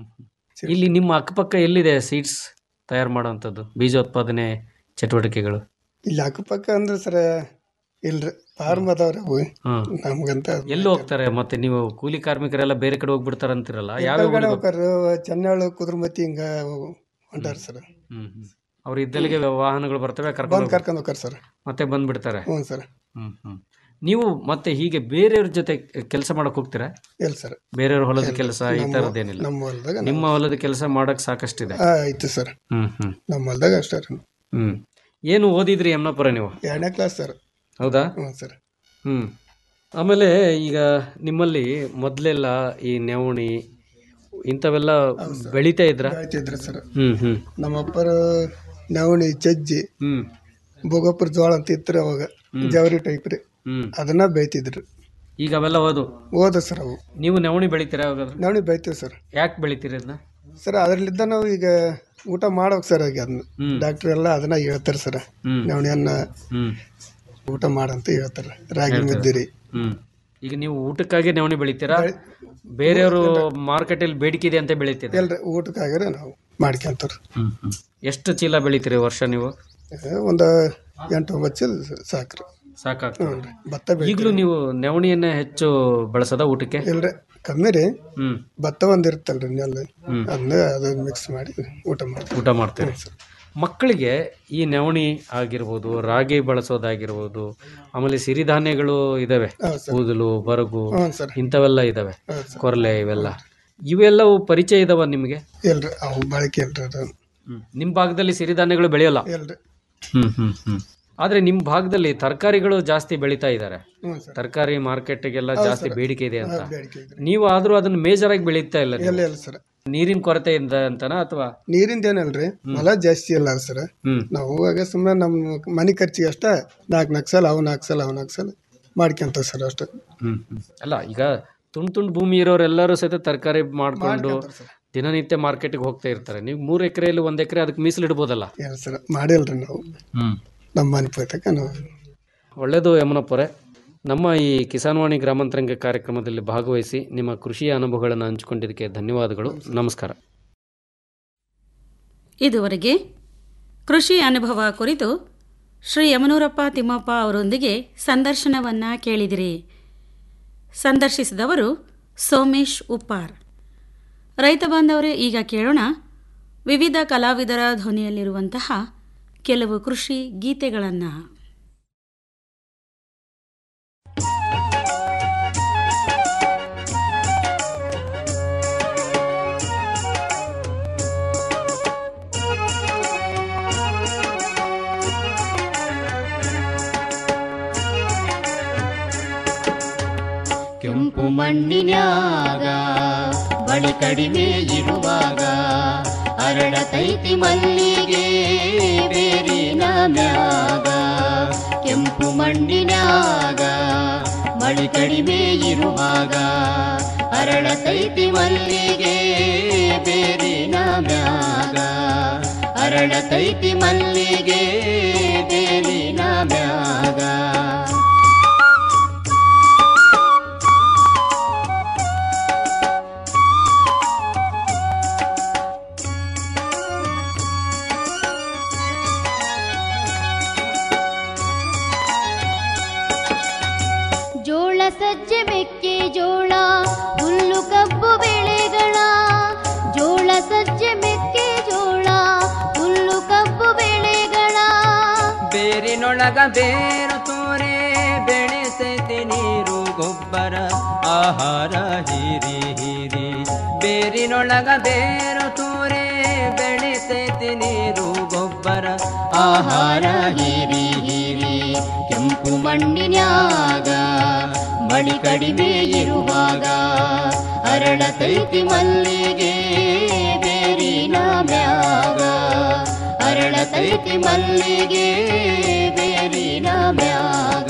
ಇಲ್ಲಿ ನಿಮ್ಮ ಅಕ್ಕಪಕ್ಕ ಎಲ್ಲಿದೆ ಸೀಡ್ಸ್ ತಯಾರು ಮಾಡುವಂಥದ್ದು ಬೀಜೋತ್ಪಾದನೆ ಚಟುವಟಿಕೆಗಳು ಇಲ್ಲಿ ಅಕ್ಕಪಕ್ಕ ಅಂದ್ರೆ ಸರ್ ಇಲ್ರಿ ಫಾರ್ಮ್ ಅದಾವ್ರಿ ಅವು ಹ್ಮ್ ನಮ್ಗಂತ ಎಲ್ಲಿ ಹೋಗ್ತಾರೆ ಮತ್ತೆ ನೀವು ಕೂಲಿ ಕಾರ್ಮಿಕರೆಲ್ಲ ಬೇರೆ ಕಡೆ ಹೋಗ್ಬಿಡ್ತಾರೆ ಅಂತಿರಲ್ಲ ಯಾವ ಕಡೆ ಹೋಗ್ತಾರ ಚೆನ್ನಳ್ಳು ಕುದುರ್ಮತಿ ಹಿಂಗ ಹೊಂಟಾರ ಸರ್ ಹ್ಮ್ ಹ್ಮ್. ಅವ್ರು ಇದ್ದಲ್ಲಿಗೆ ವಾಹನಗಳು ಬರ್ತವೆ ಬಂದ್ ಕರ್ಕೊಂಡು ಕರ್ಕೊಂಡ್ ಹೋಗ್ತಾರ ಸರ್ ಮತ್ತೆ ಬಂದ್ಬಿಡ್ತಾರೆ ಹ್ಞೂ ಸರ್ ಹ್ಮ್ ಹ್ಮ್ ನೀವು ಮತ್ತೆ ಹೀಗೆ ಬೇರೆಯವ್ರ ಜೊತೆ ಕೆಲಸ ಮಾಡಕ್ ಹೋಗ್ತೀರಾ ಇಲ್ಲ ಸರ್ ಬೇರೆಯವ್ರ ಹೊಲದ ಇಲ್ಲ. ಕೆಲಸ ಈ ನಮ್ಮ- ತರದ್ದೇನಿಲ್ಲ ನಮ್ಮ ಹೊಲ್ದಾಗ ನಾವು- ನಿಮ್ಮ ಹೊಲದ ಕೆಲಸ ಮಾಡಕ್ ಸಾಕಷ್ಟಿದೆ ಆ, ಐತಿ ಸರ್ ಹ್ಮ್ ಹ್ಮ್ ನಮ್ಮ ಹೊಲ್ದಾಗ ಅಷ್ಟೇ ರೀ ಹ್ಮ್ ಏನು ಓದಿದ್ರಿ ಯಮನಾಪುರ ನೀವು ಎರಡನೇ ಕ್ಲಾಸ್ ಸರ್ ಹೌದಾ ಹ್ಞೂ ಸರ್ ಹ್ಮ್ ಆಮೇಲೆ ಈಗ ನಿಮ್ಮಲ್ಲಿ ಮೊದಲೆಲ್ಲ ಈ ನವಣಿ ಇಂಥವೆಲ್ಲ ಬೆಳಿತಾ ಇದ್ರ ಬೆಳಿತಿದ್ರಿ ಸರ್ ಹ್ಮ್ ಹ್ಮ್ ನಮ್ಮ ಅಪ್ಪರು ನವಣಿ ಚಜ್ಜಿ ಹ್ಮ್ ಭೋಗಪುರ ಜೋಳ ಅಂತ ಇತ್ತು ಅವಾಗ ಜವರಿ ಟೈಪ್ ರೀ ಹ್ಮ್ ಅದನ್ನ ಬೆಳಿತಿದ್ರಿ ಈಗ ಅವೆಲ್ಲ ಓದು ಓದ ಸರ್ ಅವು ನೀವು ನವಣಿ ಬೆಳಿತೀರಾ ಯಾವಾಗಾದ್ರು ನವಣಿ ಬೆಳಿತೀವಿ ಸರ್ ಯಾಕೆ ಬೆಳಿತೀರಿ ಅದನ್ನ ಸರ್ ಅದರಲ್ಲಿದ್ದ ನಾವು ಈಗ ಊಟ ಮಾಡೋಕ್ ಸರ್ ಈಗ ಅದನ್ನ ಹ್ಮ್. ಡಾಕ್ಟರ್ ಎಲ್ಲ ಅದನ್ನ ಹೇಳ್ತಾರೆ ಸರ್ ಹ್ಮ್. ನವಣಿಯನ್ನ ಹ್ಮ್ ಊಟ ಮಾಡಂತ ಹೇಳ್ತಾರೆ ರಾಗಿ ಹೇಳ್ತಾರೆ. ಮುದ್ದಿರಿ ಹ್ಮ್ ಈಗ ನೀವು ಊಟಕ್ಕಾಗಿ ನವಣಿ ಬೆಳಿತೀರಾ ಬೇರೆಯವರು ಮಾರ್ಕೆಟಲ್ಲಿ ಬೇಡಿಕೆ ಇದೆ ಅಂತ ಬೆಳಿತೀರಾ ಎಲ್ರಿ ಊಟಕ್ಕಾಗ್ರೆ ನಾವು ಮಾಡ್ಕೊಂತಾರೆ ಹ್ಮ್ ಹ್ಮ್ ಎಷ್ಟು ಚೀಲ ಬೆಳಿತೀರಿ ವರ್ಷ ನೀವು ಒಂದು ಎಂಟು ಒಂಬತ್ತು ಚೀಲ ಸಾಕ್ರಿ ಸಾಕಾಗ್ತದೆ ಹ್ಞೂ ರೀ ಭತ್ತ ಬೆಳಿ ಈಗಲೂ ನೀವು ನವಣಿಯನ್ನ ಹೆಚ್ಚು ಬಳಸದ ಊಟಕ್ಕೆ ಇಲ್ರಿ ಕಮ್ಮಿ ರೀ ಹ್ಮ್ ಭತ್ತ ಒಂದು ಇರುತ್ತಲ್ರಿ ನೆಲ್ಲ ಹ್ಮ್. ಅದನ್ನ ಅದನ್ನ ಮಿಕ್ಸ್ ಮಾಡಿ ಊಟ ಮಾಡ್ತೀವಿ ಊಟ ಮಾಡ್ತೀರಿ ಮಕ್ಕಳಿಗೆ ಈ ನವಣಿ ಆಗಿರ್ಬೋದು ರಾಗಿ ಬಳಸೋದಾಗಿರ್ಬೋದು ಆಮೇಲೆ ಸಿರಿಧಾನ್ಯಗಳು ಇದಾವೆ ಹೌದು ಸರ್. ಕೂದಲು ಬರಗು ಹ್ಞೂ ಸರ್. ಇಂಥವೆಲ್ಲ ಇದಾವೆ ಹೌದು ಸರ್. ಕೊರಲೆ ಇವೆಲ್ಲ ಇವೆಲ್ಲವೂ ಪರಿಚಯ ಇದಾವ ನಿಮಗೆ ಇಲ್ರಿ ಅವು ಬಳಕೆ ಇಲ್ರಿ ಅದು ನಿಮ್ಮ ಭಾಗದಲ್ಲಿ ಸಿರಿಧಾನ್ಯಗಳು ಬೆಳೆಯೋಲ್ಲ ಇಲ್ರಿ ಹ್ಮ್ ಹ್ಮ್ ಹ್ಮ್ ಆದ್ರೆ ನಿಮ್ಮ ಭಾಗದಲ್ಲಿ ತರಕಾರಿಗಳು ಜಾಸ್ತಿ ಬೆಳೀತಾ ಇದ್ದಾರೆ ಹ್ಞೂ ಸರ್ ತರಕಾರಿ ಮಾರ್ಕೆಟ್ಗೆಲ್ಲ ಹೌದು ಜಾಸ್ತಿ ಸರ್. ಬೇಡಿಕೆ ಇದೆ ಅಂತ ಹಾ, ಬೇಡಿಕೆ ಇದೆ. ನೀವು ಆದ್ರೂ ಅದನ್ನ ಮೇಜರ್ ಆಗಿ ಬೆಳೀತಾ ಇಲ್ಲ ನೀವು. ಇಲ್ಲ ಇಲ್ಲ ಸರ್ ನೀರಿನ ಕೊರತೆಯಿಂದ ಅಂತನಾ ಅಥವಾ ನೀರಿಂದ ಏನಲ್ರಿ ಹೊಲ ಜಾಸ್ತಿ ಇಲ್ಲ ಸರ್ ಹ್ಮ್ ನಾವು ಹೋಗಾಗ ಸುಮ್ಮನೆ ನಮ್ಮ ಮನೆ ಖರ್ಚಿಗೆ ಅಷ್ಟ ನಾಲ್ಕು ನಾಲ್ಕು ಸಲ ಅವು ನಾಲ್ಕು ಸಲ ಅವು ನಾಲ್ಕು ಸಲ ಮಾಡ್ಕೊಂತ ಸರ್ ಅಷ್ಟೇ ಹ್ಮ್ ಹ್ಮ್. ಅಲ್ಲ ಈಗ ತುಂಡ್ ತುಂಡ್ ಭೂಮಿ ಇರೋರೆಲ್ಲರೂ ಸಹಿತ ತರಕಾರಿ ಮಾಡ್ಕೊಂಡು ಮಾಡ್ಕೊಂತಾರೆ ಸರ್. ದಿನನಿತ್ಯ ಮಾರ್ಕೆಟ್ಗೆ ಹೋಗ್ತಾ ಇರ್ತಾರೆ ನೀವು ಮೂರು ಎಕರೆಯಲ್ಲಿ ಒಂದ್ ಎಕರೆ ಅದಕ್ಕೆ ಮೀಸಲಿಡ್ಬೋದಲ್ಲ ಇಲ್ಲ ಸರ್ ಮಾಡಿಲ್ರಿ ನಾವು ಹ್ಮ್ ನಮ್ಮ ಮನೆ ಪೈತಕ ನಾವು ಒಳ್ಳೆಯದು ಯಮನಪ್ಪರೆ ನಮ್ಮ ಈ ಕಿಸಾನ್ವಾಣಿ ಗ್ರಾಮಾಂತರಂಗ ಕಾರ್ಯಕ್ರಮದಲ್ಲಿ ಭಾಗವಹಿಸಿ ನಿಮ್ಮ ಕೃಷಿಯ ಅನುಭವಗಳನ್ನು ಹಂಚಿಕೊಂಡಿದ್ದಕ್ಕೆ ಧನ್ಯವಾದಗಳು ನಮಸ್ಕಾರ ಇದುವರೆಗೆ ಕೃಷಿ ಅನುಭವ ಕುರಿತು ಶ್ರೀ ಯಮನೂರಪ್ಪ ತಿಮ್ಮಪ್ಪ ಅವರೊಂದಿಗೆ ಸಂದರ್ಶನವನ್ನು ಕೇಳಿದಿರಿ ಸಂದರ್ಶಿಸಿದವರು ಸೋಮೇಶ್ ಉಪ್ಪಾರ್ ರೈತ ಬಾಂಧವರೇ ಈಗ ಕೇಳೋಣ ವಿವಿಧ ಕಲಾವಿದರ ಧ್ವನಿಯಲ್ಲಿರುವಂತಹ ಕೆಲವು ಕೃಷಿ ಗೀತೆಗಳನ್ನು ಕೆಂಪು ಮಣ್ಣಿನ್ಯಾಗ ಬಳಿ ಕಡಿಮೆ ಇರುವಾಗ ಅರಳತೈತಿ ಮಲ್ಲಿಗೆ ಬೇರಿನ ಮ್ಯಾಗ ಕೆಂಪು ಮಣ್ಣಿನ್ಯಾಗ ಬಳಿ ಕಡಿಮೆ ಇರುವಾಗ ಅರಳತೈತಿ ಮಲ್ಲಿಗೆ ಬೇರಿನ ಮ್ಯಾಗ ಅರಳತೈತಿ ಮಲ್ಲಿಗೆ ಬೇರಿನ ಮ್ಯಾಗ ಜೋಳ ಸಜ್ಜೆ ಮೆಕ್ಕೆ ಜೋಳ ಹುಲ್ಲು ಕಬ್ಬು ಬೆಳೆಗಳ ಜೋಳ ಸಜ್ಜೆ ಮೆಕ್ಕೆ ಜೋಳ ಹುಲ್ಲು ಕಬ್ಬು ಬೆಳೆಗಳ ಬೇರಿನೊಳಗ ಬೇರು ತೋರೆ ಬೆಳೆಸೈತಿ ನೀರು ಗೊಬ್ಬರ ಆಹಾರ ಹೀರಿ ಹೀರಿ ಬೇರಿನೊಳಗ ಬೇರು ತೋರೆ ಬೆಳೆಸೈತಿ ನೀರು ಗೊಬ್ಬರ ಆಹಾರ ಹೀರಿ ಹೀರಿ ಕೆಂಪು ಮಣ್ಣಿನ್ಯಾಗ ಮಳಿ ಕಡಿಮೆ ಇರುವಾಗ ಅರಳತೈತಿ ಮಲ್ಲಿಗೆ ಬೇರಿನ ಮ್ಯಾಗ ಅರಳತೈತಿ ಮಲ್ಲಿಗೆ ಬೇರಿನ ಮ್ಯಾಗ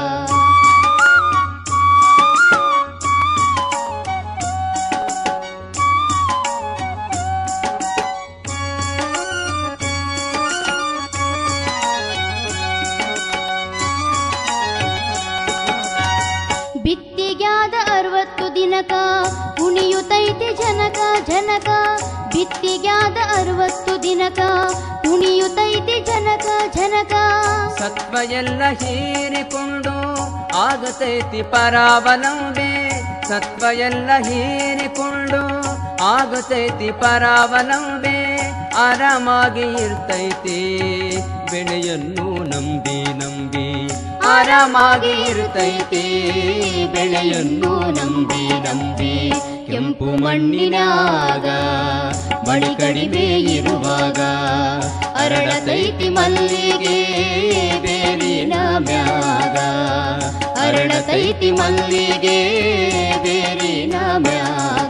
ಬಿತ್ತಿಗ್ಯಾದ ಅರವತ್ತು ದಿನಕ ಕುಣಿಯುತ್ತೈತಿ ಜನಕ ಜನಕ ಬಿತ್ತಿಗ್ಯಾದ ಅರವತ್ತು ದಿನಕ ಕುಣಿಯುತ್ತೈತಿ ಜನಕ ಜನಕ ಸತ್ವ ಎಲ್ಲ ಹೀರಿಕೊಂಡು ಆಗತೈತಿ ಪರಾವಲಂಬೆ ಸತ್ವ ಎಲ್ಲ ಹೀರಿಕೊಂಡು ಆಗತೈತಿ ಪರಾವಲಂಬೆ ಆರಾಮಾಗಿ ಇರ್ತೈತಿ ಬೆಳೆಯನ್ನು ನಂಬಿ ನಂಬಿ ಆರಾಮಾಗಿ ಇರ್ತೈತಿ ಬೆಳೆಯನ್ನು ನಂಬಿ ನಂಬಿ ಕೆಂಪು ಮಣ್ಣಿನಾಗ ಮಳಿ ಕಡಿಮೆ ಇರುವಾಗ ಅರಳತೈತಿ ಮಲ್ಲಿಗೆ ಬೇರಿನ ಮ್ಯಾಗ ಅರಳತೈತಿ ಮಲ್ಲಿಗೆ ಬೇರಿನ ಮ್ಯಾಗ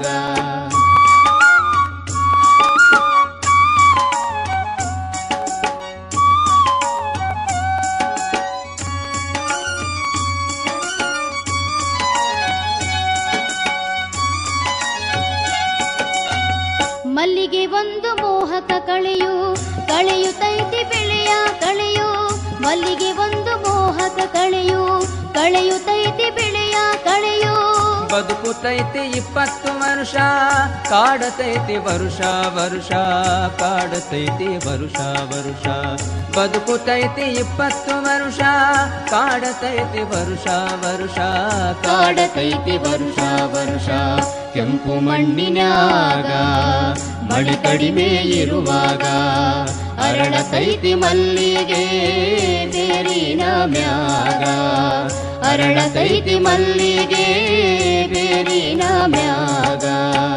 ಮಲ್ಲಿಗೆ ಒಂದು ಮೋಹಕ ಕಳೆಯು ಕಳೆಯುತ್ತೈತಿ ಬೆಳೆಯ ಕಳೆಯು ಮಲ್ಲಿಗೆ ಒಂದು ಮೋಹಕ ಕಳೆಯು ಕಳೆಯುತ್ತೈತಿ ಬೆಳೆಯ ಕಳೆಯು ಬದುಕುತೈತಿ ಇಪ್ಪತ್ತು ವರ್ಷ ಕಾಡತೈತಿ ವರುಷ ವರುಷ ಕಾಡತೈತಿ ವರುಷ ವರುಷ ಬದುಕುತೈತಿ ಇಪ್ಪತ್ತು ವರ್ಷ ಕಾಡತೈತಿ ವರುಷ ವರುಷ ಕಾಡತೈತಿ ವರುಷ ವರುಷ ಕೆಂಪು ಮಣ್ಣಿನ್ಯಾಗ ಮಳಿ ಕಡಿಮೆ ಇರುವಾಗ ಅರಳತೈತಿ ಮಲ್ಲಿಗೆ ಬೇರಿನ ಮ್ಯಾಗ ಅರಳತೈತಿ ಮಲ್ಲಿಗೆ ಬೇರಿನ ಮ್ಯಾಗ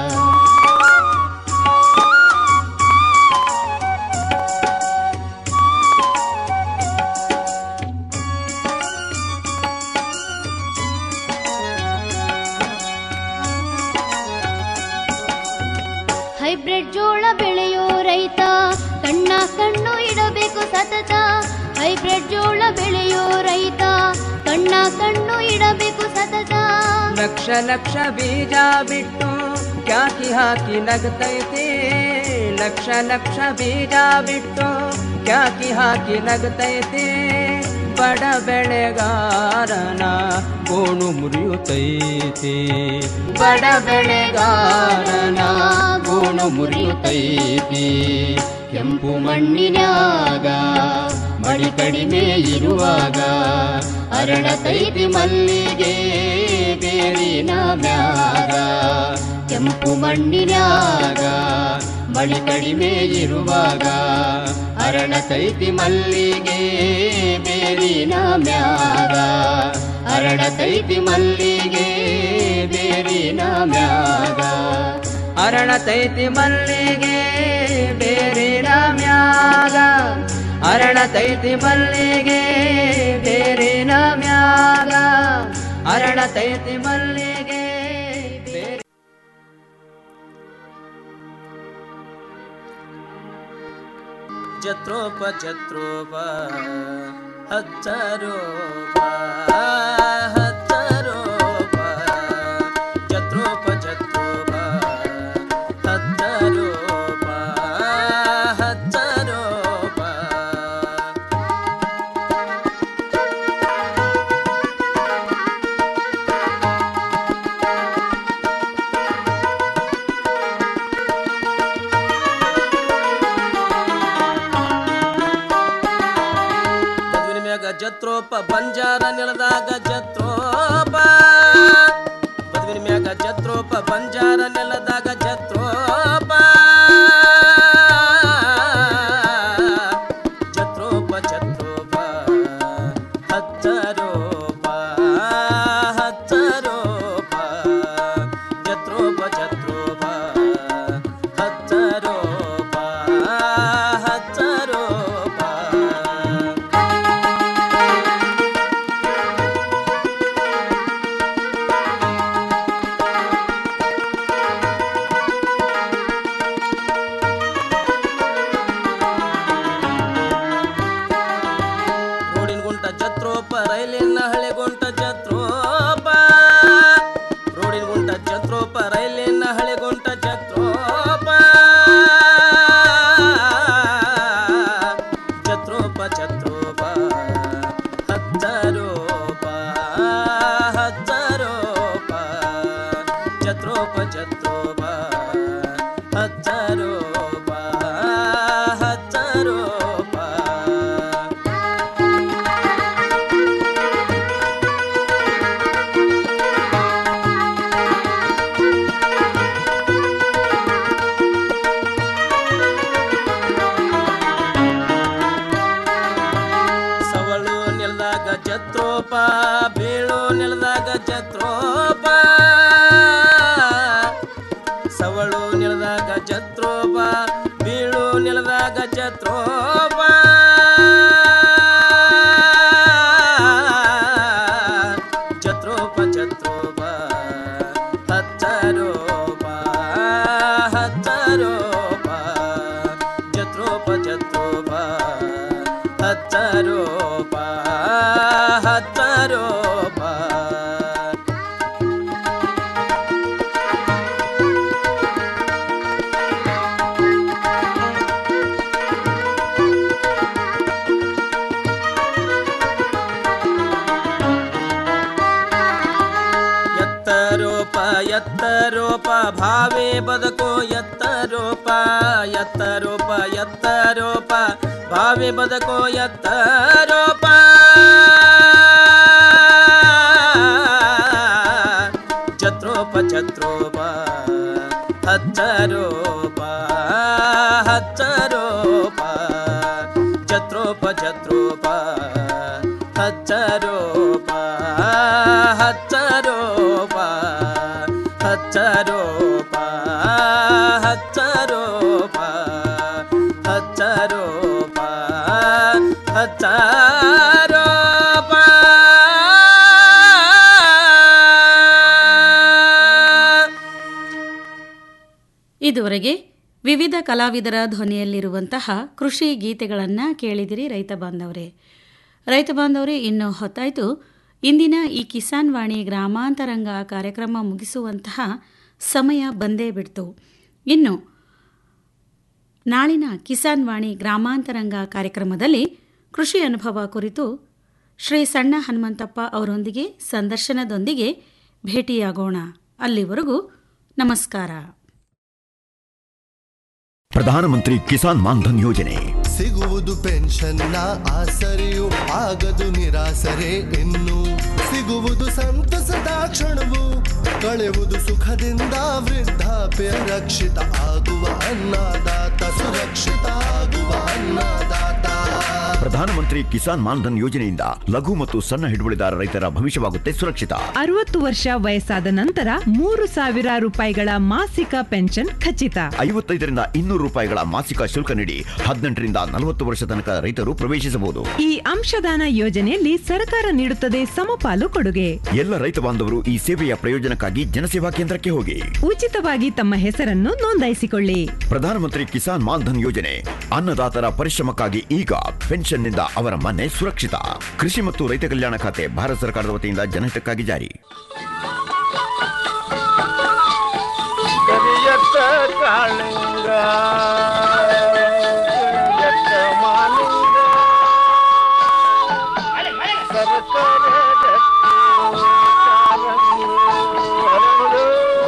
ಹೈಬ್ರಿಡ್ ಜೋಳ ಬೆಳೆಯೋ ರೈತ ಕಣ್ಣ ಕಣ್ಣು ಇಡಬೇಕು ಸತತ ಹೈಬ್ರಿಡ್ ಜೋಳ ಬೆಳೆಯೋ ರೈತ ಕಣ್ಣ ಕಣ್ಣು ಇಡಬೇಕು ಸತತ ಲಕ್ಷ ಲಕ್ಷ ಬೀಜ ಬಿಟ್ಟು ಕ್ಯಾಕಿ ಹಾಕಿ ನಗತೈತಿ ಲಕ್ಷ ಲಕ್ಷ ಬೀಜ ಬಿಟ್ಟು ಕ್ಯಾಕಿ ಹಾಕಿ ನಗತೈತಿ ಬಡ ಬೆಳೆಗಾರನ ಗೋಣು ಮುರಿಯುತ್ತೈತಿ ಬಡ ಬೆಳೆಗಾರನ ಗೋಣು ಮುರಿಯುತ್ತೈತಿ ಕೆಂಪು ಮಣ್ಣಿನ್ಯಾಗ ಮಡಿ ಕಡಿಮೆ ಇರುವಾಗ ಅರಳತೈತಿ ಮಲ್ಲಿಗೆ ಬೇರಿನ ಮ್ಯಾಗ ಕೆಂಪು ಮಣ್ಣಿನ್ಯಾಗ ಮಳಿ ಕಡಿಮೆ ಇರುವಾಗ ಅರಳತೈತಿ ಮಲ್ಲಿಗೆ ಬೇರಿನ ಮ್ಯಾಗ ಅರಳತೈತಿ ಮಲ್ಲಿಗೆ ಬೇರಿನ ಮ್ಯಾಗ ಅರಳತೈತಿ ಮಲ್ಲಿಗೆ ಬೇರಿನ ಮ್ಯಾಗ ಅರಳತೈತಿ ಮಲ್ಲಿಗೆ ಬೇರಿನ ಮ್ಯಾಗ ಅರಳತೈತಿ ಮಲ್ಲಿಗೆ ಬೇರಿ ಜತ್ರೋಪ ಜತ್ರೋಪ ಹಚ್ಚರೋಪ ಹಚ್ಚರೋಪ ಜತ್ರೋಪ ಜತ್ರೋಪ ಹಚ್ಚರೋಪ ಹಚ್ಚರೋಪ ಮದುವಿನ ಮ್ಯಾಗ ಜತ್ರೋಪ ಬಂಜಾರ ನೆಲದಾಗ ಜತ್ರೋಪ ಮದುವಿನ ಮ್ಯಾಗ ಜತ್ರೋಪ ಬಂಜಾರ ನೆಲದಾಗ ಜತ್ರೋಪ ಜತ್ರೋಪ ಜತ್ರೋಪ ಹಚ್ಚರೋಪ ಹಚ್ಚರೋಪ ಜತ್ರೋಪ ಜತ್ರೋಪ ಹಚ್ಚರೋಪ ಹಚ್ಚರೋಪ ರೋಡಿನ ಗುಂಟ ಜತ್ರೋಪ ರೈಲಿನ ಹಳೆ ಗುಂಟ ಜತ್ರೋಪ ರೋಡಿನ ಗುಂಟ ಜತ್ರೋಪ ರೈಲಿನ ಹಳೆ ಗುಂಟ ಜತ್ರೋಪ ಜತ್ರೋಪ ಜತ್ರೋಪ ಹಚ್ಚರೋಪ ಹಚ್ಚರೋಪ ಜತ್ರೋಪ ಜತ್ರೋಪ ಹಚ್ಚರೋಪ ಹಚ್ಚರೋಪ ಸವಳು ನೆಲದಾಗ ಜತ್ರೋಪ ಬೀಳು ನೆಲದಾಗ ಜತ್ರೋಪ ಸವಳು ನೆಲದಾಗ ಜತ್ರೋಪ ಬೀಳು ನೆಲದಾಗ ಜತ್ರೋಪ ಜತ್ರೋಪ ಜತ್ರೋಪ ಹಚ್ಚರೋಪ ಹಚ್ಚರೋಪ ಜತ್ರೋಪ ಜತ್ರೋಪ ಹಚ್ಚರೋಪ ಹಚ್ಚರೋಪ ಎತ್ತರೋಪ ಎತ್ತರೋಪ ಭಾವೇ ಬದುಕೋ ಎತ್ತರೋಪ ಎತ್ತರೋಪ ಎತ್ತರೋಪ ಭಾವೇ ಬದುಕೋ ಎತ್ತರೋಪ ಜತ್ರೋಪ ಜತ್ರೋಪ ಹಚ್ಚರೋಪ ಹಚ್ಚರೋಪ ಹಚ್ಚ ರೂಪ ಹಚ್ಚ ರೂಪ ಹಚ್ಚ ರೂಪ ಹಚ್ಚ ರೂಪ ಹಚ್ಚ ರೂಪ ಹಚ್ಚ ರೂಪ ಇದುವರೆಗೆ ವಿವಿಧ ಕಲಾವಿದರ ಧ್ವನಿಯಲ್ಲಿರುವಂತಹ ಕೃಷಿ ಗೀತೆಗಳನ್ನು ಕೇಳಿದಿರಿ ರೈತ ಬಾಂಧವರೇ ರೈತ ಬಾಂಧವರೇ ಇನ್ನು ಹೊತ್ತಾಯಿತು ಇಂದಿನ ಈ ಕಿಸಾನ್ ವಾಣಿ ಗ್ರಾಮಾಂತರಂಗ ಕಾರ್ಯಕ್ರಮ ಮುಗಿಸುವಂತಹ ಸಮಯ ಬಂದೇ ಬಿಡ್ತು ಇನ್ನು ನಾಳಿನ ಕಿಸಾನ್ ವಾಣಿ ಗ್ರಾಮಾಂತರಂಗ ಕಾರ್ಯಕ್ರಮದಲ್ಲಿ ಕೃಷಿ ಅನುಭವ ಕುರಿತು ಶ್ರೀ ಸಣ್ಣ ಹನುಮಂತಪ್ಪ ಅವರೊಂದಿಗೆ ಸಂದರ್ಶನದೊಂದಿಗೆ ಭೇಟಿಯಾಗೋಣ ಅಲ್ಲಿವರೆಗೂ ನಮಸ್ಕಾರ ಪ್ರಧಾನಮಂತ್ರಿ ಕಿಸಾನ್ ಮಾನ್ಧನ್ ಯೋಜನೆ ಸಿಗುವುದು ಪೆನ್ಷನ್ನ ಆಸರೆಯು ಆಗದು ನಿರಾಸರೆ ಇನ್ನು ಸಿಗುವುದು ಸಂತಸದ ಕ್ಷಣವು ಕಳೆವುದು ಸುಖದಿಂದ ವೃದ್ಧಾಪ್ಯ ರಕ್ಷಿತ ಆಗುವ ಅನ್ನದಾತ ಸುರಕ್ಷಿತ ಆಗುವ ಅನ್ನದಾತ ಪ್ರಧಾನಮಂತ್ರಿ ಕಿಸಾನ್ ಮಾನ್ಧನ್ ಯೋಜನೆಯಿಂದ ಲಘು ಮತ್ತು ಸಣ್ಣ ಹಿಡುವಳಿದಾರ ರೈತರ ಭವಿಷ್ಯವಾಗುತ್ತೆ ಸುರಕ್ಷಿತ ಅರವತ್ತು ವರ್ಷ ವಯಸ್ಸಾದ ನಂತರ ಮೂರು ಸಾವಿರ ರೂಪಾಯಿಗಳ ಮಾಸಿಕ ಪೆನ್ಷನ್ ಖಚಿತ ಐವತ್ತೈದರಿಂದ ಇನ್ನೂರು ರೂಪಾಯಿಗಳ ಮಾಸಿಕ ಶುಲ್ಕ ನೀಡಿ ಹದಿನೆಂಟರಿಂದ ನಲವತ್ತು ವರ್ಷ ತನಕ ರೈತರು ಪ್ರವೇಶಿಸಬಹುದು ಈ ಅಂಶದಾನ ಯೋಜನೆಯಲ್ಲಿ ಸರ್ಕಾರ ನೀಡುತ್ತದೆ ಸಮಪಾಲು ಕೊಡುಗೆ ಎಲ್ಲ ರೈತ ಬಾಂಧವರು ಈ ಸೇವೆಯ ಪ್ರಯೋಜನಕ್ಕಾಗಿ ಜನಸೇವಾ ಕೇಂದ್ರಕ್ಕೆ ಹೋಗಿ ಉಚಿತವಾಗಿ ತಮ್ಮ ಹೆಸರನ್ನು ನೋಂದಾಯಿಸಿಕೊಳ್ಳಿ ಪ್ರಧಾನಮಂತ್ರಿ ಕಿಸಾನ್ ಮಾನ್ಧನ್ ಯೋಜನೆ ಅನ್ನದಾತರ ಪರಿಶ್ರಮಕ್ಕಾಗಿ ಈಗ ಪೆನ್ಷನ್ನಿಂದ ಅವರ ಮನೆ ಸುರಕ್ಷಿತ ಕೃಷಿ ಮತ್ತು ರೈತ ಕಲ್ಯಾಣ ಖಾತೆ ಭಾರತ ಸರ್ಕಾರದ ವತಿಯಿಂದ ಜನಹಿತಕ್ಕಾಗಿ ಜಾರಿ ಕರಿಯತ್ತ ಕಾಳಿಂಗ ಕರಿಯತ್ತ ಮಾಲಿಂಗ ಸರಸರ ಗಟ್ಟಿ ಕಾರಂಗಿ ಹರಳು.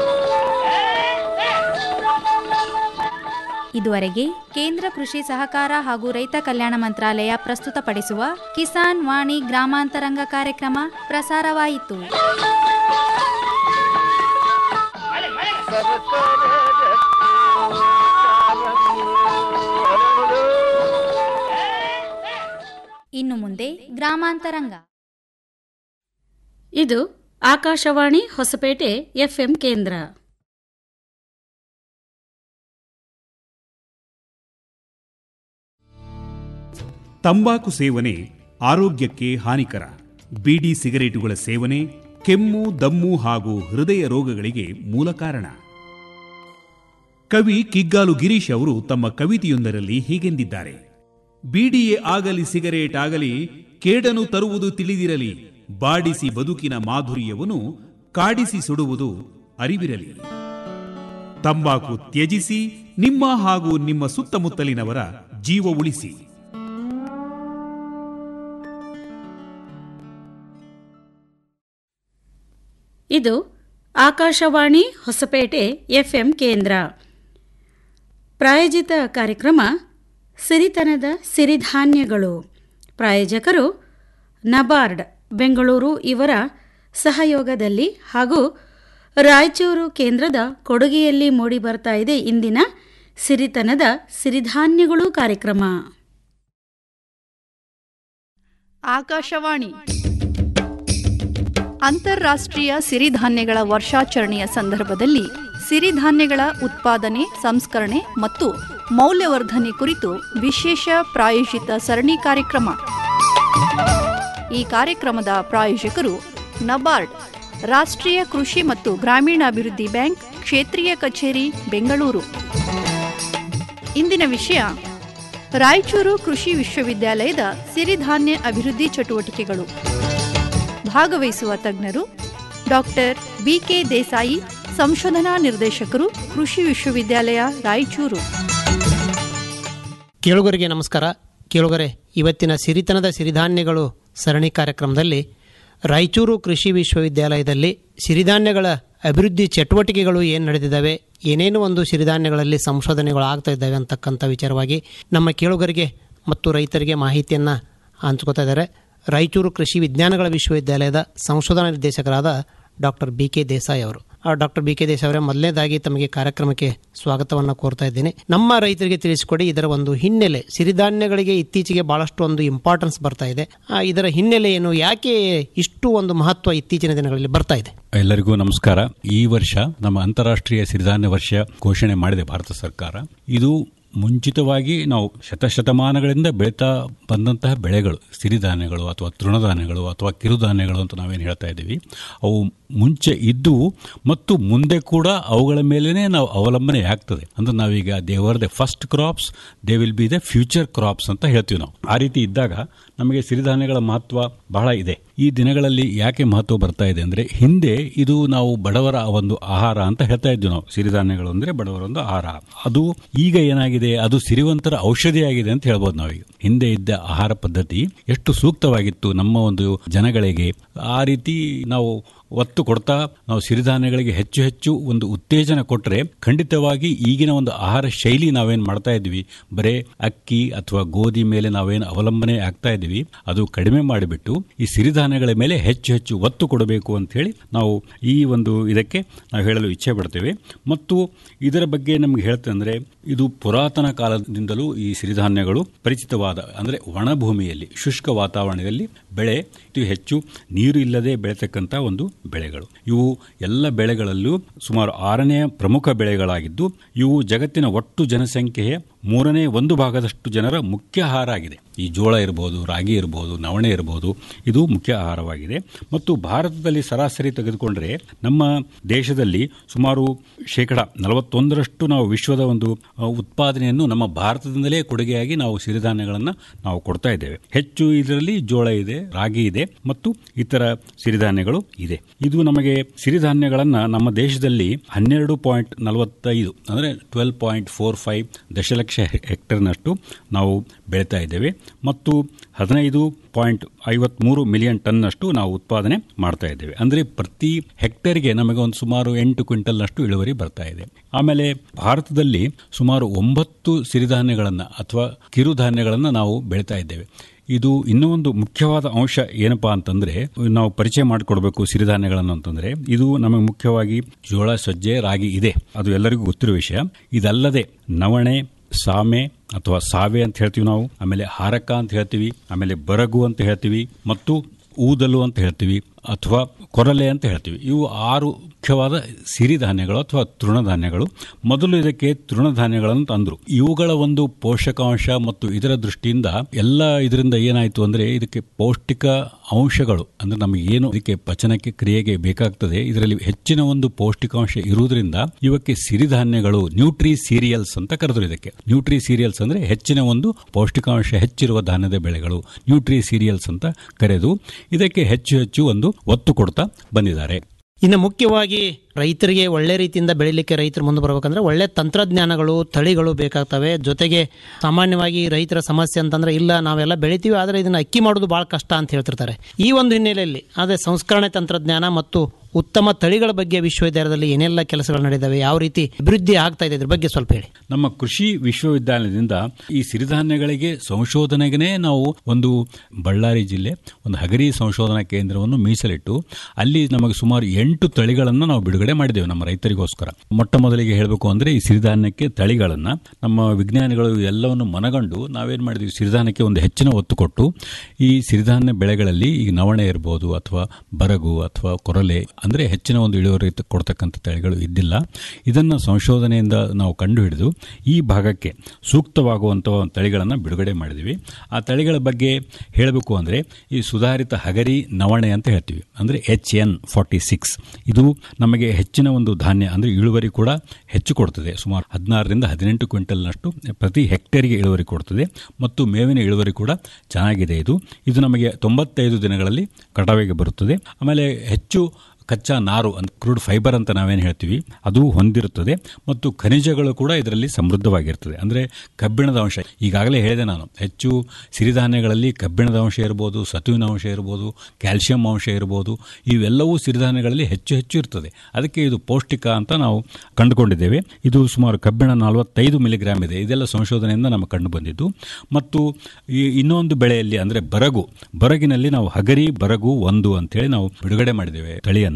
ಇದುವರೆಗೆ ಕೇಂದ್ರ ಕೃಷಿ ಸಹಕಾರ ಹಾಗೂ ರೈತ ಕಲ್ಯಾಣ ಮಂತ್ರಾಲಯ ಪ್ರಸ್ತುತಪಡಿಸುವ ಕಿಸಾನ್ ವಾಣಿ ಗ್ರಾಮಾಂತರಂಗ ಕಾರ್ಯಕ್ರಮ ಪ್ರಸಾರವಾಯಿತು ಸರಸರ ಗಟ್ಟಿ ಕಾರಂಗಿ ಹರಳು. ಇನ್ನು ಮುಂದೆ ಗ್ರಾಮಾಂತರಂಗ ಇದು ಆಕಾಶವಾಣಿ ಹೊಸಪೇಟೆ ಎಫ್ಎಂ ಕೇಂದ್ರ ತಂಬಾಕು ಸೇವನೆ ಆರೋಗ್ಯಕ್ಕೆ ಹಾನಿಕರ ಬೀಡಿ ಸಿಗರೇಟುಗಳ ಸೇವನೆ ಕೆಮ್ಮು ದಮ್ಮು ಹಾಗೂ ಹೃದಯ ರೋಗಗಳಿಗೆ ಮೂಲ ಕಾರಣ ಕವಿ ಕಿಗ್ಗಾಲು ಗಿರೀಶ್ ಅವರು ತಮ್ಮ ಕವಿತೆಯೊಂದರಲ್ಲಿ ಹೀಗೆಂದಿದ್ದಾರೆ ಬೀಡಿಯೇ ಆಗಲಿ ಸಿಗರೇಟ್ ಆಗಲಿ ಕೇಡನು ತರುವುದು ತಿಳಿದಿರಲಿ ಬಾಡಿಸಿ ಬದುಕಿನ ಮಾಧುರ್ಯವನ್ನು ಕಾಡಿಸಿ ಸುಡುವುದು ಅರಿವಿರಲಿ ತಂಬಾಕು ತ್ಯಜಿಸಿ ನಿಮ್ಮ ಹಾಗೂ ನಿಮ್ಮ ಸುತ್ತಮುತ್ತಲಿನವರ ಜೀವ ಉಳಿಸಿ ಇದು ಆಕಾಶವಾಣಿ ಹೊಸಪೇಟೆ ಎಫ್ಎಂ ಕೇಂದ್ರ ಪ್ರಾಯೋಜಿತ ಕಾರ್ಯಕ್ರಮ ಸಿರಿತನದ ಸಿರಿಧಾನ್ಯಗಳು ಪ್ರಾಯೋಜಕರು ನಬಾರ್ಡ್ ಬೆಂಗಳೂರು ಇವರ ಸಹಯೋಗದಲ್ಲಿ ಹಾಗೂ ರಾಯಚೂರು ಕೇಂದ್ರದ ಕೊಡುಗೆಯಲ್ಲಿ ಮೂಡಿಬರ್ತಾ ಇದೆ ಇಂದಿನ ಸಿರಿತನದ ಸಿರಿಧಾನ್ಯಗಳು ಕಾರ್ಯಕ್ರಮ ಆಕಾಶವಾಣಿ ಅಂತಾರಾಷ್ಟ್ರೀಯ ಸಿರಿಧಾನ್ಯಗಳ ವರ್ಷಾಚರಣೆಯ ಸಂದರ್ಭದಲ್ಲಿ ಸಿರಿಧಾನ್ಯಗಳ ಉತ್ಪಾದನೆ ಸಂಸ್ಕರಣೆ ಮತ್ತು ಮೌಲ್ಯವರ್ಧನೆ ಕುರಿತು ವಿಶೇಷ ಪ್ರಾಯೋಜಿತ ಸರಣಿ ಕಾರ್ಯಕ್ರಮ ಈ ಕಾರ್ಯಕ್ರಮದ ಪ್ರಾಯೋಜಕರು ನಬಾರ್ಡ್ ರಾಷ್ಟ್ರೀಯ ಕೃಷಿ ಮತ್ತು ಗ್ರಾಮೀಣಾಭಿವೃದ್ಧಿ ಬ್ಯಾಂಕ್ ಕ್ಷೇತ್ರೀಯ ಕಚೇರಿ ಬೆಂಗಳೂರು ಇಂದಿನ ವಿಷಯ ರಾಯಚೂರು ಕೃಷಿ ವಿಶ್ವವಿದ್ಯಾಲಯದ ಸಿರಿಧಾನ್ಯ ಅಭಿವೃದ್ಧಿ ಚಟುವಟಿಕೆಗಳು ಭಾಗವಹಿಸುವ ತಜ್ಞರು ಡಾಕ್ಟರ್ ಬಿಕೆ ದೇಸಾಯಿ ಸಂಶೋಧನಾ ನಿರ್ದೇಶಕರು ಕೃಷಿ ವಿಶ್ವವಿದ್ಯಾಲಯ ರಾಯಚೂರು ಕೇಳುಗರಿಗೆ ನಮಸ್ಕಾರ ಕೇಳುಗರೆ ಇವತ್ತಿನ ಸಿರಿತನದ ಸಿರಿಧಾನ್ಯಗಳು ಸರಣಿ ಕಾರ್ಯಕ್ರಮದಲ್ಲಿ ರಾಯಚೂರು ಕೃಷಿ ವಿಶ್ವವಿದ್ಯಾಲಯದಲ್ಲಿ ಸಿರಿಧಾನ್ಯಗಳ ಅಭಿವೃದ್ಧಿ ಚಟುವಟಿಕೆಗಳು ಏನು ನಡೆದಿದ್ದಾವೆ ಏನೇನು ಒಂದು ಸಿರಿಧಾನ್ಯಗಳಲ್ಲಿ ಸಂಶೋಧನೆಗಳು ಆಗ್ತಾ ಇದ್ದಾವೆ ಅಂತಕ್ಕಂಥ ವಿಚಾರವಾಗಿ ನಮ್ಮ ಕೇಳುಗರಿಗೆ ಮತ್ತು ರೈತರಿಗೆ ಮಾಹಿತಿಯನ್ನು ಹಂಚ್ಕೋತಾ ಇದ್ದಾರೆ ರಾಯಚೂರು ಕೃಷಿ ವಿಜ್ಞಾನಗಳ ವಿಶ್ವವಿದ್ಯಾಲಯದ ಸಂಶೋಧನಾ ನಿರ್ದೇಶಕರಾದ ಡಾಕ್ಟರ್ ಬಿ ಕೆ ದೇಸಾಯಿ ಅವರು ಡಾಕ್ಟರ್ ಬಿ ಕೆ ದೇಶ್ ಅವರೇ ಮೊದಲನೇದಾಗಿ ತಮಗೆ ಕಾರ್ಯಕ್ರಮಕ್ಕೆ ಸ್ವಾಗತವನ್ನು ಕೋರ್ತಾ ಇದ್ದೇನೆ ನಮ್ಮ ರೈತರಿಗೆ ತಿಳಿಸಿಕೊಡಿ ಇದರ ಒಂದು ಹಿನ್ನೆಲೆ ಸಿರಿಧಾನ್ಯಗಳಿಗೆ ಇತ್ತೀಚೆಗೆ ಬಹಳಷ್ಟು ಒಂದು ಇಂಪಾರ್ಟೆನ್ಸ್ ಬರ್ತಾ ಇದೆ ಆ, ಇದರ ಹಿನ್ನೆಲೆ ಏನು ಯಾಕೆ ಇಷ್ಟು ಒಂದು ಮಹತ್ವ ಇತ್ತೀಚಿನ ದಿನಗಳಲ್ಲಿ ಬರ್ತಾ ಇದೆ ಎಲ್ಲರಿಗೂ ನಮಸ್ಕಾರ ಈ ವರ್ಷ ನಮ್ಮ ಅಂತಾರಾಷ್ಟ್ರೀಯ ಸಿರಿಧಾನ್ಯ ವರ್ಷ ಘೋಷಣೆ ಮಾಡಿದೆ ಭಾರತ ಸರ್ಕಾರ ಇದು ಮುಂಚಿತವಾಗಿ ನಾವು ಶತಶತಮಾನಗಳಿಂದ ಬೆಳೀತಾ ಬಂದಂತಹ ಬೆಳೆಗಳು ಸಿರಿಧಾನ್ಯಗಳು ಅಥವಾ ತೃಣಧಾನ್ಯಗಳು ಅಥವಾ ಕಿರುಧಾನ್ಯಗಳು ಅಂತ ನಾವೇನು ಹೇಳ್ತಾ ಇದ್ದೀವಿ ಅವು ಮುಂಚೆ ಇದ್ದವು ಮತ್ತು ಮುಂದೆ ಕೂಡ ಅವುಗಳ ಮೇಲೇ ನಾವು ಅವಲಂಬನೆ ಆಗ್ತದೆ ಅಂದ್ರೆ ನಾವೀಗ they are the first crops they will be the future crops ಅಂತ ಹೇಳ್ತೀವಿ ನಾವು ಆ ರೀತಿ ಇದ್ದಾಗ ನಮಗೆ ಸಿರಿಧಾನ್ಯಗಳ ಮಹತ್ವ ಬಹಳ ಇದೆ ಈ ದಿನಗಳಲ್ಲಿ ಯಾಕೆ ಮಹತ್ವ ಬರ್ತಾ ಇದೆ ಅಂದ್ರೆ ಹಿಂದೆ ಇದು ನಾವು ಬಡವರ ಒಂದು ಆಹಾರ ಅಂತ ಹೇಳ್ತಾ ಇದ್ವಿ ನಾವು ಸಿರಿಧಾನ್ಯಗಳು ಅಂದ್ರೆ ಬಡವರ ಒಂದು ಆಹಾರ ಅದು ಈಗ ಏನಾಗಿದೆ ಅದು ಸಿರಿವಂತರ ಔಷಧಿಯಾಗಿದೆ ಅಂತ ಹೇಳ್ಬೋದು ನಾವೀಗ ಹಿಂದೆ ಇದ್ದ ಆಹಾರ ಪದ್ಧತಿ ಎಷ್ಟು ಸೂಕ್ತವಾಗಿತ್ತು ನಮ್ಮ ಒಂದು ಜನಗಳಿಗೆ ಆ ರೀತಿ ನಾವು ಒತ್ತು ಕೊಡ್ತಾ ನಾವು ಸಿರಿಧಾನ್ಯಗಳಿಗೆ ಹೆಚ್ಚು ಹೆಚ್ಚು ಒಂದು ಉತ್ತೇಜನ ಕೊಟ್ಟರೆ ಖಂಡಿತವಾಗಿ ಈಗಿನ ಒಂದು ಆಹಾರ ಶೈಲಿ ನಾವೇನು ಮಾಡ್ತಾ ಇದ್ವಿ ಬರೇ ಅಕ್ಕಿ ಅಥವಾ ಗೋಧಿ ಮೇಲೆ ನಾವೇನು ಅವಲಂಬನೆ ಆಗ್ತಾ ಇದ್ವಿ ಅದು ಕಡಿಮೆ ಮಾಡಿಬಿಟ್ಟು ಈ ಸಿರಿಧಾನ್ಯಗಳ ಮೇಲೆ ಹೆಚ್ಚು ಹೆಚ್ಚು ಒತ್ತು ಕೊಡಬೇಕು ಅಂತ ಹೇಳಿ ನಾವು ಈ ಒಂದು ಇದಕ್ಕೆ ನಾವು ಹೇಳಲು ಇಚ್ಛೆ ಪಡ್ತೇವೆ ಮತ್ತು ಇದರ ಬಗ್ಗೆ ನಮ್ಗೆ ಹೇಳ್ತಂದ್ರೆ ಇದು ಪುರಾತನ ಕಾಲದಿಂದಲೂ ಈ ಸಿರಿಧಾನ್ಯಗಳು ಪರಿಚಿತವಾದ ಅಂದರೆ ಒಣಭೂಮಿಯಲ್ಲಿ ಶುಷ್ಕ ವಾತಾವರಣದಲ್ಲಿ ಬೆಳೆ ಅತಿ ಹೆಚ್ಚು ನೀರು ಇಲ್ಲದೆ ಬೆಳೆತಕ್ಕಂಥ ಒಂದು ಬೆಳೆಗಳು ಇವು ಎಲ್ಲ ಬೆಳೆಗಳಲ್ಲೂ ಸುಮಾರು ಆರನೇ ಪ್ರಮುಖ ಬೆಳೆಗಳಾಗಿದ್ದು ಇವು ಜಗತ್ತಿನ ಒಟ್ಟು ಜನಸಂಖ್ಯೆಯ ಮೂರನೇ ಒಂದು ಭಾಗದಷ್ಟು ಜನರ ಮುಖ್ಯ ಆಹಾರ ಆಗಿದೆ ಈ ಜೋಳ ಇರಬಹುದು ರಾಗಿ ಇರಬಹುದು ನವಣೆ ಇರಬಹುದು ಇದು ಮುಖ್ಯ ಆಹಾರವಾಗಿದೆ ಮತ್ತು ಭಾರತದಲ್ಲಿ ಸರಾಸರಿ ತೆಗೆದುಕೊಂಡ್ರೆ ನಮ್ಮ ದೇಶದಲ್ಲಿ ಸುಮಾರು ಶೇಕಡ ನಲವತ್ತೊಂದರಷ್ಟು ನಾವು ವಿಶ್ವದ ಒಂದು ಆ, ಉತ್ಪಾದನೆಯನ್ನು ನಮ್ಮ ಭಾರತದಿಂದಲೇ ಕೊಡುಗೆಯಾಗಿ ನಾವು ಸಿರಿಧಾನ್ಯಗಳನ್ನು ನಾವು ಕೊಡ್ತಾ ಇದ್ದೇವೆ ಹೆಚ್ಚು ಇದರಲ್ಲಿ ಜೋಳ ಇದೆ ರಾಗಿ ಇದೆ ಮತ್ತು ಇತರ ಸಿರಿಧಾನ್ಯಗಳು ಇದೆ ಇದು ನಮಗೆ ಸಿರಿಧಾನ್ಯಗಳನ್ನು ನಮ್ಮ ದೇಶದಲ್ಲಿ ಹನ್ನೆರಡು ಪಾಯಿಂಟ್ ನಲವತ್ತೈದು ಅಂದರೆ ಟ್ವೆಲ್ ಪಾಯಿಂಟ್ ಫೋರ್ ಫೈವ್ ದಶಲಕ್ಷ ಹೆಕ್ಟರ್ನಷ್ಟು ನಾವು ಬೆಳೀತಾ ಇದ್ದೇವೆ ಮತ್ತು ಹದಿನೈದು ಪಾಯಿಂಟ್ ಐವತ್ಮೂರು ಮಿಲಿಯನ್ ಟನ್ನಷ್ಟು ನಾವು ಉತ್ಪಾದನೆ ಮಾಡ್ತಾ ಇದ್ದೇವೆ ಅಂದರೆ ಪ್ರತಿ ಹೆಕ್ಟೇರ್ಗೆ ನಮಗೆ ಒಂದು ಸುಮಾರು ಎಂಟು ಕ್ವಿಂಟಲ್ನಷ್ಟು ಇಳುವರಿ ಬರ್ತಾ ಇದೆ ಆಮೇಲೆ ಭಾರತದಲ್ಲಿ ಸುಮಾರು ಒಂಬತ್ತು ಸಿರಿಧಾನ್ಯಗಳನ್ನು ಅಥವಾ ಕಿರುಧಾನ್ಯಗಳನ್ನು ನಾವು ಬೆಳೀತಾ ಇದ್ದೇವೆ ಇದು ಇನ್ನೂ ಒಂದು ಮುಖ್ಯವಾದ ಅಂಶ ಏನಪ್ಪಾ ಅಂತಂದ್ರೆ ನಾವು ಪರಿಚಯ ಮಾಡಿಕೊಡ್ಬೇಕು ಸಿರಿಧಾನ್ಯಗಳನ್ನು ಅಂತಂದ್ರೆ ಇದು ನಮಗೆ ಮುಖ್ಯವಾಗಿ ಜೋಳ ಸಜ್ಜೆ ರಾಗಿ ಇದೆ ಅದು ಎಲ್ಲರಿಗೂ ಗೊತ್ತಿರೋ ವಿಷಯ ಇದಲ್ಲದೆ ನವಣೆ ಸಾಮೆ ಅಥವಾ ಸಾವೆ ಅಂತ ಹೇಳ್ತೀವಿ ನಾವು ಆಮೇಲೆ ಹಾರಕ ಅಂತ ಹೇಳ್ತೀವಿ ಆಮೇಲೆ ಬರಗು ಅಂತ ಹೇಳ್ತೀವಿ ಮತ್ತು ಊದಲು ಅಂತ ಹೇಳ್ತೀವಿ ಅಥವಾ ಕೊರಲೆ ಅಂತ ಹೇಳ್ತೀವಿ ಇವು ಆರು ಮುಖ್ಯವಾದ ಸಿರಿಧಾನ್ಯಗಳು ಅಥವಾ ತೃಣಧಾನ್ಯಗಳು ಮೊದಲು ಇದಕ್ಕೆ ತೃಣಧಾನ್ಯಗಳನ್ನು ತಂದ್ರು ಇವುಗಳ ಒಂದು ಪೋಷಕಾಂಶ ಮತ್ತು ಇದರ ದೃಷ್ಟಿಯಿಂದ ಎಲ್ಲ ಇದರಿಂದ ಏನಾಯಿತು ಅಂದ್ರೆ ಇದಕ್ಕೆ ಪೌಷ್ಟಿಕ ಅಂಶಗಳು ಅಂದ್ರೆ ನಮಗೆ ಏನು ಇದಕ್ಕೆ ಪಚನಕ್ಕೆ ಕ್ರಿಯೆಗೆ ಬೇಕಾಗ್ತದೆ ಇದರಲ್ಲಿ ಹೆಚ್ಚಿನ ಒಂದು ಪೌಷ್ಟಿಕಾಂಶ ಇರುವುದರಿಂದ ಇವಕ್ಕೆ ಸಿರಿಧಾನ್ಯಗಳು ನ್ಯೂಟ್ರಿ ಸೀರಿಯಲ್ಸ್ ಅಂತ ಕರೆದ್ರು ಇದಕ್ಕೆ ನ್ಯೂಟ್ರಿ ಸೀರಿಯಲ್ಸ್ ಅಂದ್ರೆ ಹೆಚ್ಚಿನ ಒಂದು ಪೌಷ್ಟಿಕಾಂಶ ಹೆಚ್ಚಿರುವ ಧಾನ್ಯದ ಬೆಳೆಗಳು ನ್ಯೂಟ್ರಿ ಸೀರಿಯಲ್ಸ್ ಅಂತ ಕರೆದು ಇದಕ್ಕೆ ಹೆಚ್ಚು ಹೆಚ್ಚು ಒಂದು ಒತ್ತು ಕೊಡ್ತಾ ಬಂದಿದ್ದಾರೆ ಇನ್ನು ಮುಖ್ಯವಾಗಿ ರೈತರಿಗೆ ಒಳ್ಳೆ ರೀತಿಯಿಂದ ಬೆಳಿಲಿಕ್ಕೆ ರೈತರು ಮುಂದೆ ಬರಬೇಕಂದ್ರೆ ಒಳ್ಳೆ ತಂತ್ರಜ್ಞಾನಗಳು ತಳಿಗಳು ಬೇಕಾಗ್ತವೆ ಜೊತೆಗೆ ಸಾಮಾನ್ಯವಾಗಿ ರೈತರ ಸಮಸ್ಯೆ ಅಂತಂದ್ರೆ ಇಲ್ಲ ನಾವೆಲ್ಲ ಬೆಳಿತೀವಿ ಆದರೆ ಇದನ್ನ ಅಕ್ಕಿ ಮಾಡೋದು ಭಾಳ ಕಷ್ಟ ಅಂತ ಹೇಳ್ತಿರ್ತಾರೆ ಈ ಒಂದು ಹಿನ್ನೆಲೆಯಲ್ಲಿ ಆದರೆ ಸಂಸ್ಕರಣೆ ತಂತ್ರಜ್ಞಾನ ಮತ್ತು ಉತ್ತಮ ತಳಿಗಳ ಬಗ್ಗೆ ವಿಶ್ವವಿದ್ಯಾಲಯದಲ್ಲಿ ಏನೆಲ್ಲ ಕೆಲಸಗಳು ನಡೆದಿವೆ ಯಾವ ರೀತಿ ಅಭಿವೃದ್ಧಿ ಆಗ್ತಾ ಇದೆ ಇದ್ರ ಬಗ್ಗೆ ಸ್ವಲ್ಪ ಹೇಳಿ ನಮ್ಮ ಕೃಷಿ ವಿಶ್ವವಿದ್ಯಾಲಯದಿಂದ ಈ ಸಿರಿಧಾನ್ಯಗಳಿಗೆ ಸಂಶೋಧನೆಗೆ ನಾವು ಒಂದು ಬಳ್ಳಾರಿ ಜಿಲ್ಲೆ ಒಂದು ಹಗರಿ ಸಂಶೋಧನಾ ಕೇಂದ್ರವನ್ನು ಮೀಸಲಿಟ್ಟು ಅಲ್ಲಿ ನಮಗೆ ಸುಮಾರು ಎಂಟು ತಳಿಗಳನ್ನು ನಾವು ಬಿಡುಗಡೆ ಮಾಡಿದ್ದೇವೆ ನಮ್ಮ ರೈತರಿಗೋಸ್ಕರ ಮೊಟ್ಟ ಮೊದಲಿಗೆ ಹೇಳಬೇಕು ಅಂದ್ರೆ ಈ ಸಿರಿಧಾನ್ಯಕ್ಕೆ ತಳಿಗಳನ್ನ ನಮ್ಮ ವಿಜ್ಞಾನಿಗಳು ಎಲ್ಲವನ್ನು ಮನಗಂಡು ನಾವೇನ್ ಮಾಡಿದ್ವಿ ಸಿರಿಧಾನ್ಯಕ್ಕೆ ಒಂದು ಹೆಚ್ಚಿನ ಒತ್ತು ಕೊಟ್ಟು ಈ ಸಿರಿಧಾನ್ಯ ಬೆಳೆಗಳಲ್ಲಿ ಈಗ ನವಣೆ ಇರ್ಬೋದು ಅಥವಾ ಬರಗು ಅಥವಾ ಕೊರಲೆ ಅಂದ್ರೆ ಹೆಚ್ಚಿನ ಒಂದು ಇಳುವರಿ ಕೊಡ್ತಕ್ಕಂಥ ತಳಿಗಳು ಇದ್ದಿಲ್ಲ ಇದನ್ನು ಸಂಶೋಧನೆಯಿಂದ ನಾವು ಕಂಡುಹಿಡಿದು ಈ ಭಾಗಕ್ಕೆ ಸೂಕ್ತವಾಗುವಂತಹ ತಳಿಗಳನ್ನು ಬಿಡುಗಡೆ ಮಾಡಿದ್ವಿ ಆ ತಳಿಗಳ ಬಗ್ಗೆ ಹೇಳಬೇಕು ಅಂದರೆ ಈ ಸುಧಾರಿತ ಹಗರಿ ನವಣೆ ಅಂತ ಹೇಳ್ತೀವಿ ಅಂದರೆ ಎಚ್ ಎನ್ ಫಾರ್ಟಿ ಸಿಕ್ಸ್ ಇದು ನಮಗೆ ಹೆಚ್ಚಿನ ಒಂದು ಧಾನ್ಯ ಅಂದರೆ ಇಳುವರಿ ಕೂಡ ಹೆಚ್ಚು ಕೊಡ್ತದೆ ಸುಮಾರು ಹದಿನಾರರಿಂದ ಹದಿನೆಂಟು ಕ್ವಿಂಟಲ್ನಷ್ಟು ಪ್ರತಿ ಹೆಕ್ಟೇರ್ಗೆ ಇಳುವರಿ ಕೊಡ್ತದೆ ಮತ್ತು ಮೇವಿನ ಇಳುವರಿ ಕೂಡ ಚೆನ್ನಾಗಿದೆ ಇದು ಇದು ನಮಗೆ ತೊಂಬತ್ತೈದು ದಿನಗಳಲ್ಲಿ ಕಟಾವಿಗೆ ಬರುತ್ತದೆ ಆಮೇಲೆ ಹೆಚ್ಚು ಕಚ್ಚಾ ನಾರು ಅಂದ್ರೆ ಕ್ರೂಡ್ ಫೈಬರ್ ಅಂತ ನಾವೇನು ಹೇಳ್ತೀವಿ ಅದು ಹೊಂದಿರುತ್ತದೆ ಮತ್ತು ಖನಿಜಗಳು ಕೂಡ ಇದರಲ್ಲಿ ಸಮೃದ್ಧವಾಗಿರ್ತದೆ ಅಂದರೆ ಕಬ್ಬಿಣದ ಅಂಶ ಈಗಾಗಲೇ ಹೇಳಿದೆ ನಾನು ಹೆಚ್ಚು ಸಿರಿಧಾನ್ಯಗಳಲ್ಲಿ ಕಬ್ಬಿಣದ ಅಂಶ ಇರ್ಬೋದು ಸತುವಿನ ಅಂಶ ಇರ್ಬೋದು ಕ್ಯಾಲ್ಸಿಯಂ ಅಂಶ ಇರ್ಬೋದು ಇವೆಲ್ಲವೂ ಸಿರಿಧಾನ್ಯಗಳಲ್ಲಿ ಹೆಚ್ಚು ಹೆಚ್ಚು ಇರ್ತದೆ ಅದಕ್ಕೆ ಇದು ಪೌಷ್ಟಿಕ ಅಂತ ನಾವು ಕಂಡುಕೊಂಡಿದ್ದೇವೆ ಇದು ಸುಮಾರು ಕಬ್ಬಿಣ ನಲವತ್ತೈದು ಮಿಲಿಗ್ರಾಮ್ ಇದೆ ಇದೆಲ್ಲ ಸಂಶೋಧನೆಯಿಂದ ನಮಗೆ ಕಂಡು ಬಂದಿದ್ದು ಮತ್ತು ಈ ಇನ್ನೊಂದು ಬೆಳೆಯಲ್ಲಿ ಅಂದರೆ ಬರಗು ಬರಗಿನಲ್ಲಿ ನಾವು ಹಗರಿ ಬರಗು ಒಂದು ಅಂತೇಳಿ ನಾವು ಬಿಡುಗಡೆ ಮಾಡಿದ್ದೇವೆ ತಳಿಯನ್ನು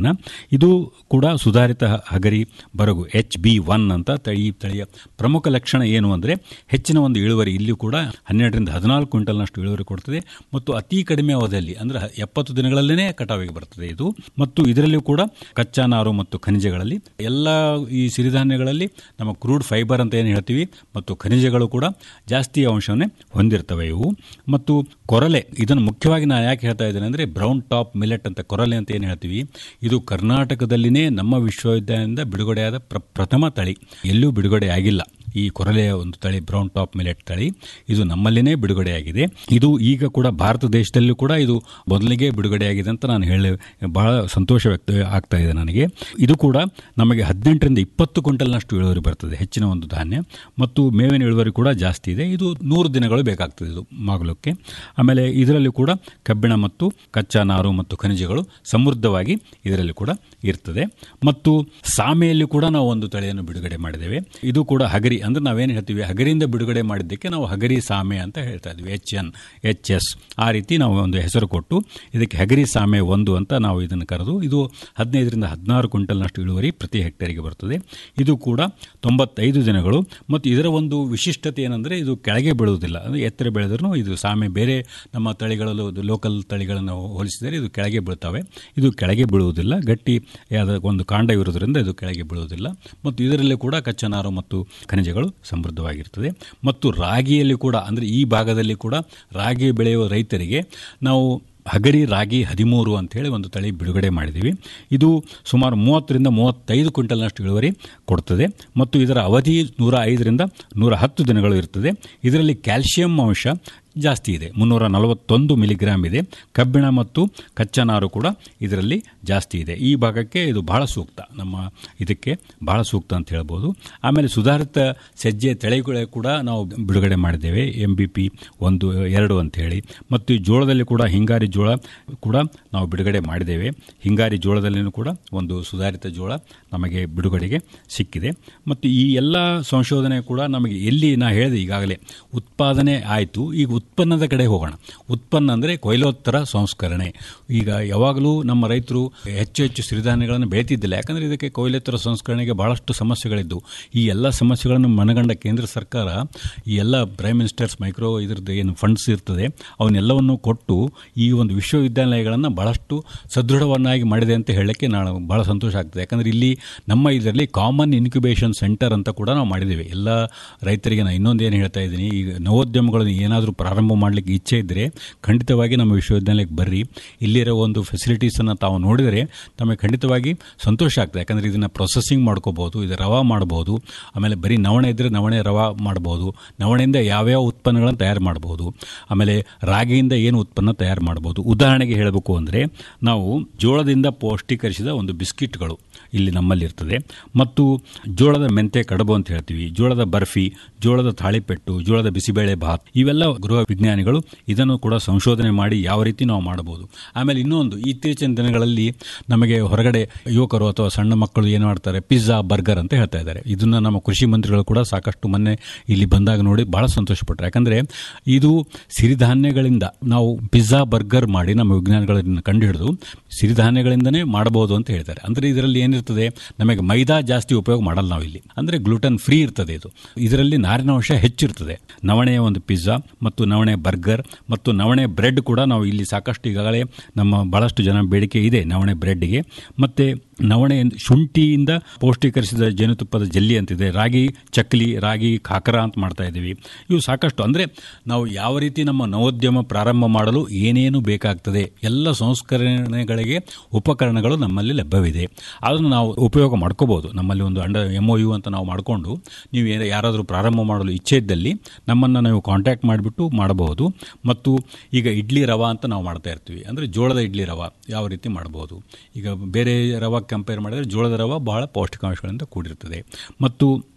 ತಳಿಯನ್ನು ಇದು ಕೂಡ ಸುಧಾರಿತ ಹಗರಿ ಬರಗು ಎಚ್ ಬಿ ಒನ್ ಅಂತ ತಳಿ ಈ ತಳಿಯ ಪ್ರಮುಖ ಲಕ್ಷಣ ಏನು ಅಂದರೆ ಹೆಚ್ಚಿನ ಒಂದು ಇಳುವರಿ ಇಲ್ಲಿಯೂ ಕೂಡ ಹನ್ನೆರಡರಿಂದ ಹದಿನಾಲ್ಕು ಕ್ವಿಂಟಲ್ನಷ್ಟು ಇಳುವರಿ ಕೊಡ್ತದೆ ಮತ್ತು ಅತಿ ಕಡಿಮೆ ಅವಧಿಯಲ್ಲಿ ಅಂದರೆ ಎಪ್ಪತ್ತು ದಿನಗಳಲ್ಲೇ ಕಟಾವಿಗೆ ಬರ್ತದೆ ಇದು ಮತ್ತು ಇದರಲ್ಲಿಯೂ ಕೂಡ ಕಚ್ಚಾ ನಾರು ಮತ್ತು ಖನಿಜಗಳಲ್ಲಿ ಎಲ್ಲ ಈ ಸಿರಿಧಾನ್ಯಗಳಲ್ಲಿ ನಮ್ಮ ಕ್ರೂಡ್ ಫೈಬರ್ ಅಂತ ಏನು ಹೇಳ್ತೀವಿ ಮತ್ತು ಖನಿಜಗಳು ಕೂಡ ಜಾಸ್ತಿ ಅಂಶವನ್ನೇ ಹೊಂದಿರ್ತವೆ ಇವು ಮತ್ತು ಕೊರಲೆ ಇದನ್ನು ಮುಖ್ಯವಾಗಿ ನಾನು ಯಾಕೆ ಹೇಳ್ತಾ ಇದ್ದೇನೆ ಅಂದರೆ ಬ್ರೌನ್ ಟಾಪ್ ಮಿಲೆಟ್ ಅಂತ ಕೊರಲೆ ಅಂತ ಏನು ಹೇಳ್ತೀವಿ ಇದು ಕರ್ನಾಟಕದಲ್ಲಿನೇ ನಮ್ಮ ವಿಶ್ವವಿದ್ಯಾಲಯದಿಂದ ಬಿಡುಗಡೆಯಾದ ಪ್ರ ಪ್ರಥಮ ತಳಿ ಎಲ್ಲೂ ಬಿಡುಗಡೆ ಆಗಿಲ್ಲ ಈ ಕೊರಲೆಯ ಒಂದು ತಳಿ ಬ್ರೌನ್ ಟಾಪ್ ಮಿಲೆಟ್ ತಳಿ ಇದು ನಮ್ಮಲ್ಲಿನೇ ಬಿಡುಗಡೆಯಾಗಿದೆ ಇದು ಈಗ ಕೂಡ ಭಾರತ ದೇಶದಲ್ಲೂ ಕೂಡ ಇದು ಮೊದಲಿಗೆ ಬಿಡುಗಡೆಯಾಗಿದೆ ಅಂತ ನಾನು ಹೇಳಿ ಬಹಳ ಸಂತೋಷ ವ್ಯಕ್ತ ಆಗ್ತಾ ಇದೆ ನನಗೆ ಇದು ಕೂಡ ನಮಗೆ ಹದಿನೆಂಟರಿಂದ ಇಪ್ಪತ್ತು ಕ್ವಿಂಟಲ್ನಷ್ಟು ಇಳುವರಿ ಬರ್ತದೆ ಹೆಚ್ಚಿನ ಒಂದು ಧಾನ್ಯ ಮತ್ತು ಮೇವಿನ ಇಳುವರಿ ಕೂಡ ಜಾಸ್ತಿ ಇದೆ ಇದು ನೂರು ದಿನಗಳು ಬೇಕಾಗ್ತದೆ ಇದು ಮಾಗಲಕ್ಕೆ ಆಮೇಲೆ ಇದರಲ್ಲಿ ಕೂಡ ಕಬ್ಬಿಣ ಮತ್ತು ಕಚ್ಚಾ ನಾರು ಮತ್ತು ಖನಿಜಗಳು ಸಮೃದ್ಧವಾಗಿ ಇದರಲ್ಲಿ ಕೂಡ ಇರ್ತದೆ ಮತ್ತು ಸಾಮೆಯಲ್ಲಿ ಕೂಡ ನಾವು ಒಂದು ತಳಿಯನ್ನು ಬಿಡುಗಡೆ ಮಾಡಿದ್ದೇವೆ ಇದು ಕೂಡ ಹಗರಿ ಅಂದ್ರೆ ನಾವೇನು ಹೇಳ್ತೀವಿ ಹಗರಿಯಿಂದ ಬಿಡುಗಡೆ ಮಾಡಿದ್ದಕ್ಕೆ ನಾವು ಹಗರಿ ಸಾಮೆ ಅಂತ ಹೇಳ್ತಾ ಇದ್ವಿ ಎಚ್ ಎನ್ ಎಚ್ ಎಸ್ ಆ ರೀತಿ ನಾವು ಒಂದು ಹೆಸರು ಕೊಟ್ಟು ಇದಕ್ಕೆ ಹಗರಿ ಸಾಮೆ ಒಂದು ಅಂತ ನಾವು ಇದನ್ನು ಕರೆದು ಇದು ಹದಿನೈದರಿಂದ ಹದಿನಾರು ಕ್ವಿಂಟಲ್ನಷ್ಟು ಇಳುವರಿ ಪ್ರತಿ ಹೆಕ್ಟೇರಿಗೆ ಬರ್ತದೆ ಇದು ಕೂಡ ತೊಂಬತ್ತೈದು ದಿನಗಳು ಮತ್ತು ಇದರ ಒಂದು ವಿಶಿಷ್ಟತೆ ಏನಂದರೆ ಇದು ಕೆಳಗೆ ಬೀಳುವುದಿಲ್ಲ ಅಂದರೆ ಎತ್ತರ ಬೆಳೆದ್ರೂ ಇದು ಸಾಮೆ ಬೇರೆ ನಮ್ಮ ತಳಿಗಳಲ್ಲೂ ಲೋಕಲ್ ತಳಿಗಳನ್ನು ಹೋಲಿಸಿದರೆ ಇದು ಕೆಳಗೆ ಬೀಳ್ತವೆ ಇದು ಕೆಳಗೆ ಬೀಳುವುದಿಲ್ಲ ಗಟ್ಟಿ ಯಾದ ಒಂದು ಕಾಂಡ ಇರೋದ್ರಿಂದ ಇದು ಕೆಳಗೆ ಬೀಳುವುದಿಲ್ಲ ಮತ್ತು ಇದರಲ್ಲಿ ಕೂಡ ಕಚ್ಚಾ ನಾರು ಮತ್ತು ಖನಿಜಗಳು ಸಮೃದ್ಧವಾಗಿರ್ತದೆ ಮತ್ತು ರಾಗಿಯಲ್ಲಿ ಕೂಡ ಅಂದರೆ ಈ ಭಾಗದಲ್ಲಿ ಕೂಡ ರಾಗಿ ಬೆಳೆಯುವ ರೈತರಿಗೆ ನಾವು ಹಗರಿ ರಾಗಿ ಹದಿಮೂರು ಅಂತೇಳಿ ಒಂದು ತಳಿ ಬಿಡುಗಡೆ ಮಾಡಿದ್ದೀವಿ ಇದು ಸುಮಾರು ಮೂವತ್ತರಿಂದ ಮೂವತ್ತೈದು ಕ್ವಿಂಟಲ್ನಷ್ಟು ಇಳುವರಿ ಕೊಡ್ತದೆ ಮತ್ತು ಇದರ ಅವಧಿ ನೂರ ಐದರಿಂದ ನೂರ ಹತ್ತು ದಿನಗಳು ಇರ್ತದೆ ಇದರಲ್ಲಿ ಕ್ಯಾಲ್ಸಿಯಂ ಅಂಶ ಜಾಸ್ತಿ ಇದೆ ಮುನ್ನೂರ ನಲವತ್ತೊಂದು ಮಿಲಿಗ್ರಾಮ್ ಇದೆ ಕಬ್ಬಿಣ ಮತ್ತು ಕಚ್ಚಾ ನಾರು ಕೂಡ ಇದರಲ್ಲಿ ಜಾಸ್ತಿ ಇದೆ ಈ ಭಾಗಕ್ಕೆ ಇದು ಬಹಳ ಸೂಕ್ತ ನಮ್ಮ ಇದಕ್ಕೆ ಬಹಳ ಸೂಕ್ತ ಅಂತ ಹೇಳ್ಬೋದು ಆಮೇಲೆ ಸುಧಾರಿತ ಸಜ್ಜೆ ತಳಿಗಳು ಕೂಡ ನಾವು ಬಿಡುಗಡೆ ಮಾಡಿದ್ದೇವೆ ಎಂ ಬಿ ಪಿ ಒಂದು ಎರಡು ಅಂತ ಹೇಳಿ ಮತ್ತು ಈ ಜೋಳದಲ್ಲಿ ಕೂಡ ಹಿಂಗಾರಿ ಜೋಳ ಕೂಡ ನಾವು ಬಿಡುಗಡೆ ಮಾಡಿದ್ದೇವೆ ಹಿಂಗಾರಿ ಜೋಳದಲ್ಲಿನೂ ಕೂಡ ಒಂದು ಸುಧಾರಿತ ಜೋಳ ನಮಗೆ ಬಿಡುಗಡೆಗೆ ಸಿಕ್ಕಿದೆ ಮತ್ತು ಈ ಎಲ್ಲ ಸಂಶೋಧನೆ ಕೂಡ ನಮಗೆ ಎಲ್ಲಿ ನಾ ಹೇಳಿದೆ ಈಗಾಗಲೇ ಉತ್ಪಾದನೆ ಆಯಿತು ಈಗ ಉತ್ಪನ್ನದ ಕಡೆ ಹೋಗೋಣ ಉತ್ಪನ್ನ ಅಂದರೆ ಕೊಯ್ಲೋತ್ತರ ಸಂಸ್ಕರಣೆ ಈಗ ಯಾವಾಗಲೂ ನಮ್ಮ ರೈತರು ಹೆಚ್ಚು ಹೆಚ್ಚು ಸಿರಿಧಾನ್ಯಗಳನ್ನು ಬೆಳೀತಿದ್ದಿಲ್ಲ ಯಾಕಂದರೆ ಇದಕ್ಕೆ ಕೊಯ್ಲೋತ್ತರ ಸಂಸ್ಕರಣೆಗೆ ಭಾಳಷ್ಟು ಸಮಸ್ಯೆಗಳಿದ್ದು ಈ ಎಲ್ಲ ಸಮಸ್ಯೆಗಳನ್ನು ಮನಗಂಡ ಕೇಂದ್ರ ಸರ್ಕಾರ ಈ ಎಲ್ಲ ಪ್ರೈಮ್ ಮಿನಿಸ್ಟರ್ಸ್ ಮೈಕ್ರೋ ಇದ್ರದ್ದು ಏನು ಫಂಡ್ಸ್ ಇರ್ತದೆ ಅವನ್ನೆಲ್ಲವನ್ನು ಕೊಟ್ಟು ಈ ಒಂದು ವಿಶ್ವವಿದ್ಯಾಲಯಗಳನ್ನು ಭಾಳಷ್ಟು ಸದೃಢವನ್ನಾಗಿ ಮಾಡಿದೆ ಅಂತ ಹೇಳಕ್ಕೆ ನಾನು ಭಾಳ ಸಂತೋಷ ಆಗ್ತದೆ ಯಾಕಂದರೆ ಇಲ್ಲಿ ನಮ್ಮ ಇದರಲ್ಲಿ ಕಾಮನ್ ಇನ್ಕ್ಯುಬೇಷನ್ ಸೆಂಟರ್ ಅಂತ ಕೂಡ ನಾವು ಮಾಡಿದ್ದೇವೆ ಎಲ್ಲ ರೈತರಿಗೆ ನಾನು ಇನ್ನೊಂದು ಏನು ಹೇಳ್ತಾ ಇದ್ದೀನಿ ಈಗ ನವೋದ್ಯಮಗಳನ್ನು ಏನಾದರೂ ಪ್ರಾರಂಭ ಮಾಡಲಿಕ್ಕೆ ಇಚ್ಛೆ ಇದ್ದರೆ ಖಂಡಿತವಾಗಿ ನಮ್ಮ ವಿಶ್ವವಿದ್ಯಾಲಯಕ್ಕೆ ಬರ್ರಿ ಇಲ್ಲಿರೋ ಒಂದು ಫೆಸಿಲಿಟೀಸನ್ನು ತಾವು ನೋಡಿದರೆ ತಮಗೆ ಖಂಡಿತವಾಗಿ ಸಂತೋಷ ಆಗ್ತದೆ ಯಾಕಂದರೆ ಇದನ್ನು ಪ್ರೊಸೆಸಿಂಗ್ ಮಾಡ್ಕೋಬೋದು ಇದು ರವಾ ಮಾಡ್ಬೋದು ಆಮೇಲೆ ಬರೀ ನವಣೆ ಇದ್ದರೆ ನವಣೆ ರವಾ ಮಾಡ್ಬೋದು ನವಣೆಯಿಂದ ಯಾವ್ಯಾವ ಉತ್ಪನ್ನಗಳನ್ನು ತಯಾರು ಮಾಡ್ಬೋದು ಆಮೇಲೆ ರಾಗಿಯಿಂದ ಏನು ಉತ್ಪನ್ನ ತಯಾರು ಮಾಡ್ಬೋದು ಉದಾಹರಣೆಗೆ ಹೇಳಬೇಕು ಅಂದರೆ ನಾವು ಜೋಳದಿಂದ ಪೌಷ್ಟೀಕರಿಸಿದ ಒಂದು ಬಿಸ್ಕಿಟ್ಗಳು ಇಲ್ಲಿ ನಮ್ಮಲ್ಲಿ ಇರ್ತದೆ ಮತ್ತು ಜೋಳದ ಮೆಂತೆ ಕಡಬು ಅಂತ ಹೇಳ್ತೀವಿ ಜೋಳದ ಬರ್ಫಿ ಜೋಳದ ತಾಳಿಪೆಟ್ಟು ಜೋಳದ ಬಿಸಿಬೇಳೆ ಭಾತ್ ಇವೆಲ್ಲ ಗೃಹ ವಿಜ್ಞಾನಿಗಳು ಇದನ್ನು ಕೂಡ ಸಂಶೋಧನೆ ಮಾಡಿ ಯಾವ ರೀತಿ ನಾವು ಮಾಡಬಹುದು ಆಮೇಲೆ ಇನ್ನೊಂದು ಇತ್ತೀಚಿನ ದಿನಗಳಲ್ಲಿ ನಮಗೆ ಹೊರಗಡೆ ಯುವಕರು ಅಥವಾ ಸಣ್ಣ ಮಕ್ಕಳು ಏನು ಮಾಡ್ತಾರೆ ಪಿಜ್ಜಾ ಬರ್ಗರ್ ಅಂತ ಹೇಳ್ತಾ ಇದ್ದಾರೆ ಇದನ್ನ ನಮ್ಮ ಕೃಷಿ ಮಂತ್ರಿಗಳು ಕೂಡ ಸಾಕಷ್ಟು ಮೊನ್ನೆ ಇಲ್ಲಿ ಬಂದಾಗ ನೋಡಿ ಬಹಳ ಸಂತೋಷಪಟ್ಟರು ಯಾಕಂದ್ರೆ ಇದು ಸಿರಿಧಾನ್ಯಗಳಿಂದ ನಾವು ಪಿಜ್ಜಾ ಬರ್ಗರ್ ಮಾಡಿ ನಮ್ಮ ವಿಜ್ಞಾನಿಗಳನ್ನ ಕಂಡುಹಿಡಿದು ಸಿರಿಧಾನ್ಯಗಳಿಂದನೇ ಮಾಡಬಹುದು ಅಂತ ಹೇಳ್ತಾರೆ ಅಂದ್ರೆ ಇದರಲ್ಲಿ ಏನಿರ್ತದೆ ನಮಗೆ ಮೈದಾ ಜಾಸ್ತಿ ಉಪಯೋಗ ಮಾಡಲ್ಲ ನಾವು ಇಲ್ಲಿ ಅಂದ್ರೆ ಗ್ಲೂಟನ್ ಫ್ರೀ ಇರ್ತದೆ ಇದು ಇದರಲ್ಲಿ ನಾರಿನಾಂಶ ಹೆಚ್ಚಿರ್ತದೆ ನವಣೆಯ ಒಂದು ಪಿಜ್ಜಾ ಮತ್ತು ನವಣೆ ಬರ್ಗರ್ ಮತ್ತು ನವಣೆ ಬ್ರೆಡ್ ಕೂಡ ನಾವು ಇಲ್ಲಿ ಸಾಕಷ್ಟು ಈಗಾಗಲೇ ನಮ್ಮ ಬಹಳಷ್ಟು ಜನ ಬೇಡಿಕೆ ಇದೆ ನವಣೆ ಬ್ರೆಡ್ಗೆ ಮತ್ತೆ ನವಣೆ ಶುಂಠಿಯಿಂದ ಪೌಷ್ಟೀಕರಿಸಿದ ಜೇನುತುಪ್ಪದ ಜಲ್ಲಿ ಅಂತಿದೆ ರಾಗಿ ಚಕ್ಲಿ ರಾಗಿ ಖಾಕರ ಅಂತ ಮಾಡ್ತಾ ಇದ್ದೀವಿ ಇವು ಸಾಕಷ್ಟು ಅಂದರೆ ನಾವು ಯಾವ ರೀತಿ ನಮ್ಮ ನವೋದ್ಯಮ ಪ್ರಾರಂಭ ಮಾಡಲು ಏನೇನು ಬೇಕಾಗ್ತದೆ ಎಲ್ಲ ಸಂಸ್ಕರಣೆಗಳಿಗೆ ಉಪಕರಣಗಳು ನಮ್ಮಲ್ಲಿ ಲಭ್ಯವಿದೆ ಅದನ್ನು ನಾವು ಉಪಯೋಗ ಮಾಡ್ಕೋಬಹುದು ನಮ್ಮಲ್ಲಿ ಒಂದು ಅಂಡ ಎಮ್ ಒ ಯು ಅಂತ ನಾವು ಮಾಡಿಕೊಂಡು ನೀವು ಏನ- ಯಾರಾದರೂ ಪ್ರಾರಂಭ ಮಾಡಲು ಇಚ್ಛೆ ಇದ್ದಲ್ಲಿ ನಮ್ಮನ್ನು ನೀವು ಕಾಂಟ್ಯಾಕ್ಟ್ ಮಾಡಿಬಿಟ್ಟು ಮಾಡಬಹುದು ಮತ್ತು ಈಗ ಇಡ್ಲಿ ರವಾ ಅಂತ ನಾವು ಮಾಡ್ತಾ ಇರ್ತೀವಿ ಅಂದರೆ ಜೋಳದ ಇಡ್ಲಿ ರವಾ ಯಾವ ರೀತಿ ಮಾಡಬಹುದು ಈಗ ಬೇರೆ ರವಾ ಕಂಪೇರ್ ಮಾಡಿದರೆ ಜೋಳದ ರವಾ ಬಹಳ ಪೌಷ್ಟಿಕಾಂಶಗಳಿಂದ ಕೂಡಿರ್ತದೆ ಮತ್ತು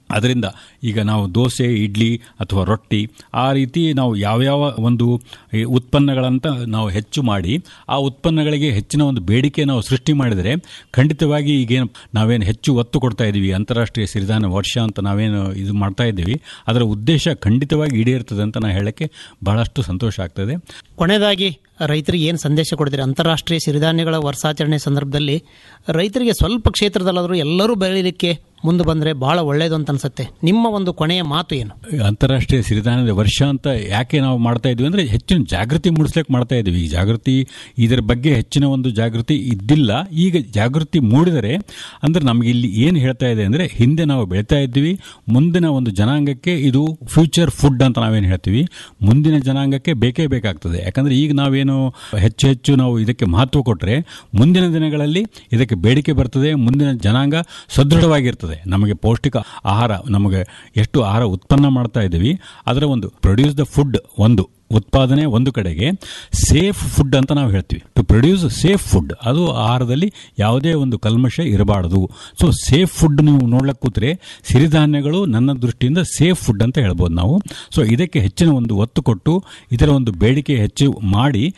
ಅದರಿಂದ ಈಗ ನಾವು ದೋಸೆ ಇಡ್ಲಿ ಅಥವಾ ರೊಟ್ಟಿ ಆ ರೀತಿ ನಾವು ಯಾವ್ಯಾವ ಒಂದು ಈ ಉತ್ಪನ್ನಗಳಂತ ನಾವು ಹೆಚ್ಚು ಮಾಡಿ ಆ ಉತ್ಪನ್ನಗಳಿಗೆ ಹೆಚ್ಚಿನ ಒಂದು ಬೇಡಿಕೆ ನಾವು ಸೃಷ್ಟಿ ಮಾಡಿದರೆ ಖಂಡಿತವಾಗಿ ಈಗೇನು ನಾವೇನು ಹೆಚ್ಚು ಒತ್ತು ಕೊಡ್ತಾ ಇದ್ದೀವಿ ಅಂತಾರಾಷ್ಟ್ರೀಯ ಸಿರಿಧಾನ್ಯ ವರ್ಷ ಅಂತ ನಾವೇನು ಇದು ಮಾಡ್ತಾ ಇದ್ದೀವಿ ಅದರ ಉದ್ದೇಶ ಖಂಡಿತವಾಗಿ ಈಡೇರ್ತದೆ ಅಂತ ನಾನು ಹೇಳಕ್ಕೆ ಬಹಳಷ್ಟು ಸಂತೋಷ ಆಗ್ತದೆ ಕೊನೆಯದಾಗಿ ರೈತರಿಗೆ ಏನು ಸಂದೇಶ ಕೊಡ್ತೀರಿ ಅಂತಾರಾಷ್ಟ್ರೀಯ ಸಿರಿಧಾನ್ಯಗಳ ವರ್ಷಾಚರಣೆ ಸಂದರ್ಭದಲ್ಲಿ ರೈತರಿಗೆ ಸ್ವಲ್ಪ ಕ್ಷೇತ್ರದಲ್ಲಾದರೂ ಎಲ್ಲರೂ ಬೆಳೀಲಿಕ್ಕೆ ಮುಂದೆ ಬಂದರೆ ಭಾಳ ಒಳ್ಳೆಯದು ಅಂತ ಅನ್ಸುತ್ತೆ ನಿಮ್ಮ ಒಂದು ಕೊನೆಯ ಮಾತು ಏನು ಅಂತಾರಾಷ್ಟ್ರೀಯ ಸಿರಿಧಾನ್ಯದ ವರ್ಷ ಅಂತ ಯಾಕೆ ನಾವು ಮಾಡ್ತಾ ಇದ್ವಿ ಅಂದರೆ ಹೆಚ್ಚಿನ ಜಾಗೃತಿ ಮೂಡಿಸ್ಲಿಕ್ಕೆ ಮಾಡ್ತಾ ಇದ್ವಿ ಈ ಜಾಗೃತಿ ಇದರ ಬಗ್ಗೆ ಹೆಚ್ಚಿನ ಒಂದು ಜಾಗೃತಿ ಇದ್ದಿಲ್ಲ ಈಗ ಜಾಗೃತಿ ಮೂಡಿದರೆ ಅಂದರೆ ನಮಗೆ ಇಲ್ಲಿ ಏನು ಹೇಳ್ತಾ ಇದೆ ಅಂದರೆ ಹಿಂದೆ ನಾವು ಬೆಳೀತಾ ಇದ್ವಿ ಮುಂದಿನ ಒಂದು ಜನಾಂಗಕ್ಕೆ ಇದು ಫ್ಯೂಚರ್ ಫುಡ್ ಅಂತ ನಾವೇನು ಹೇಳ್ತೀವಿ ಮುಂದಿನ ಜನಾಂಗಕ್ಕೆ ಬೇಕೇ ಬೇಕಾಗ್ತದೆ ಯಾಕಂದರೆ ಈಗ ನಾವೇನು ಹೆಚ್ಚು ಹೆಚ್ಚು ನಾವು ಇದಕ್ಕೆ ಮಹತ್ವ ಕೊಟ್ಟರೆ ಮುಂದಿನ ದಿನಗಳಲ್ಲಿ ಇದಕ್ಕೆ ಬೇಡಿಕೆ ಬರ್ತದೆ ಮುಂದಿನ ಜನಾಂಗ ಸದೃಢವಾಗಿರ್ತದೆ ನಮಗೆ ಪೌಷ್ಟಿಕ ಆಹಾರ ನಮಗೆ ಎಷ್ಟು ಆಹಾರ ಉತ್ಪನ್ನ ಮಾಡ್ತಾ ಇದ್ದೀವಿ ಅದರ ಒಂದು ಪ್ರೊಡ್ಯೂಸ್ ದ ಫುಡ್ ಒಂದು ಉತ್ಪಾದನೆ ಒಂದು ಕಡೆಗೆ ಸೇಫ್ ಫುಡ್ ಅಂತ ನಾವು ಹೇಳ್ತೀವಿ ಟು ಪ್ರೊಡ್ಯೂಸ್ ಸೇಫ್ ಫುಡ್ ಅದು ಆಹಾರದಲ್ಲಿ ಯಾವುದೇ ಒಂದು ಕಲ್ಮಶ ಇರಬಾರ್ದು ಸೊ ಸೇಫ್ ಫುಡ್ ನೀವು ನೋಡ್ಲಕ್ಕೆ ಕೂತ್ರೆ ಸಿರಿಧಾನ್ಯಗಳು ನನ್ನ ದೃಷ್ಟಿಯಿಂದ ಸೇಫ್ ಫುಡ್ ಅಂತ ಹೇಳ್ಬೋದು ನಾವು ಸೊ ಇದಕ್ಕೆ ಹೆಚ್ಚಿನ ಒಂದು ಒತ್ತು ಕೊಟ್ಟು ಇದರ ಒಂದು ಬೇಡಿಕೆ ಹೆಚ್ಚು ಮಾಡಿ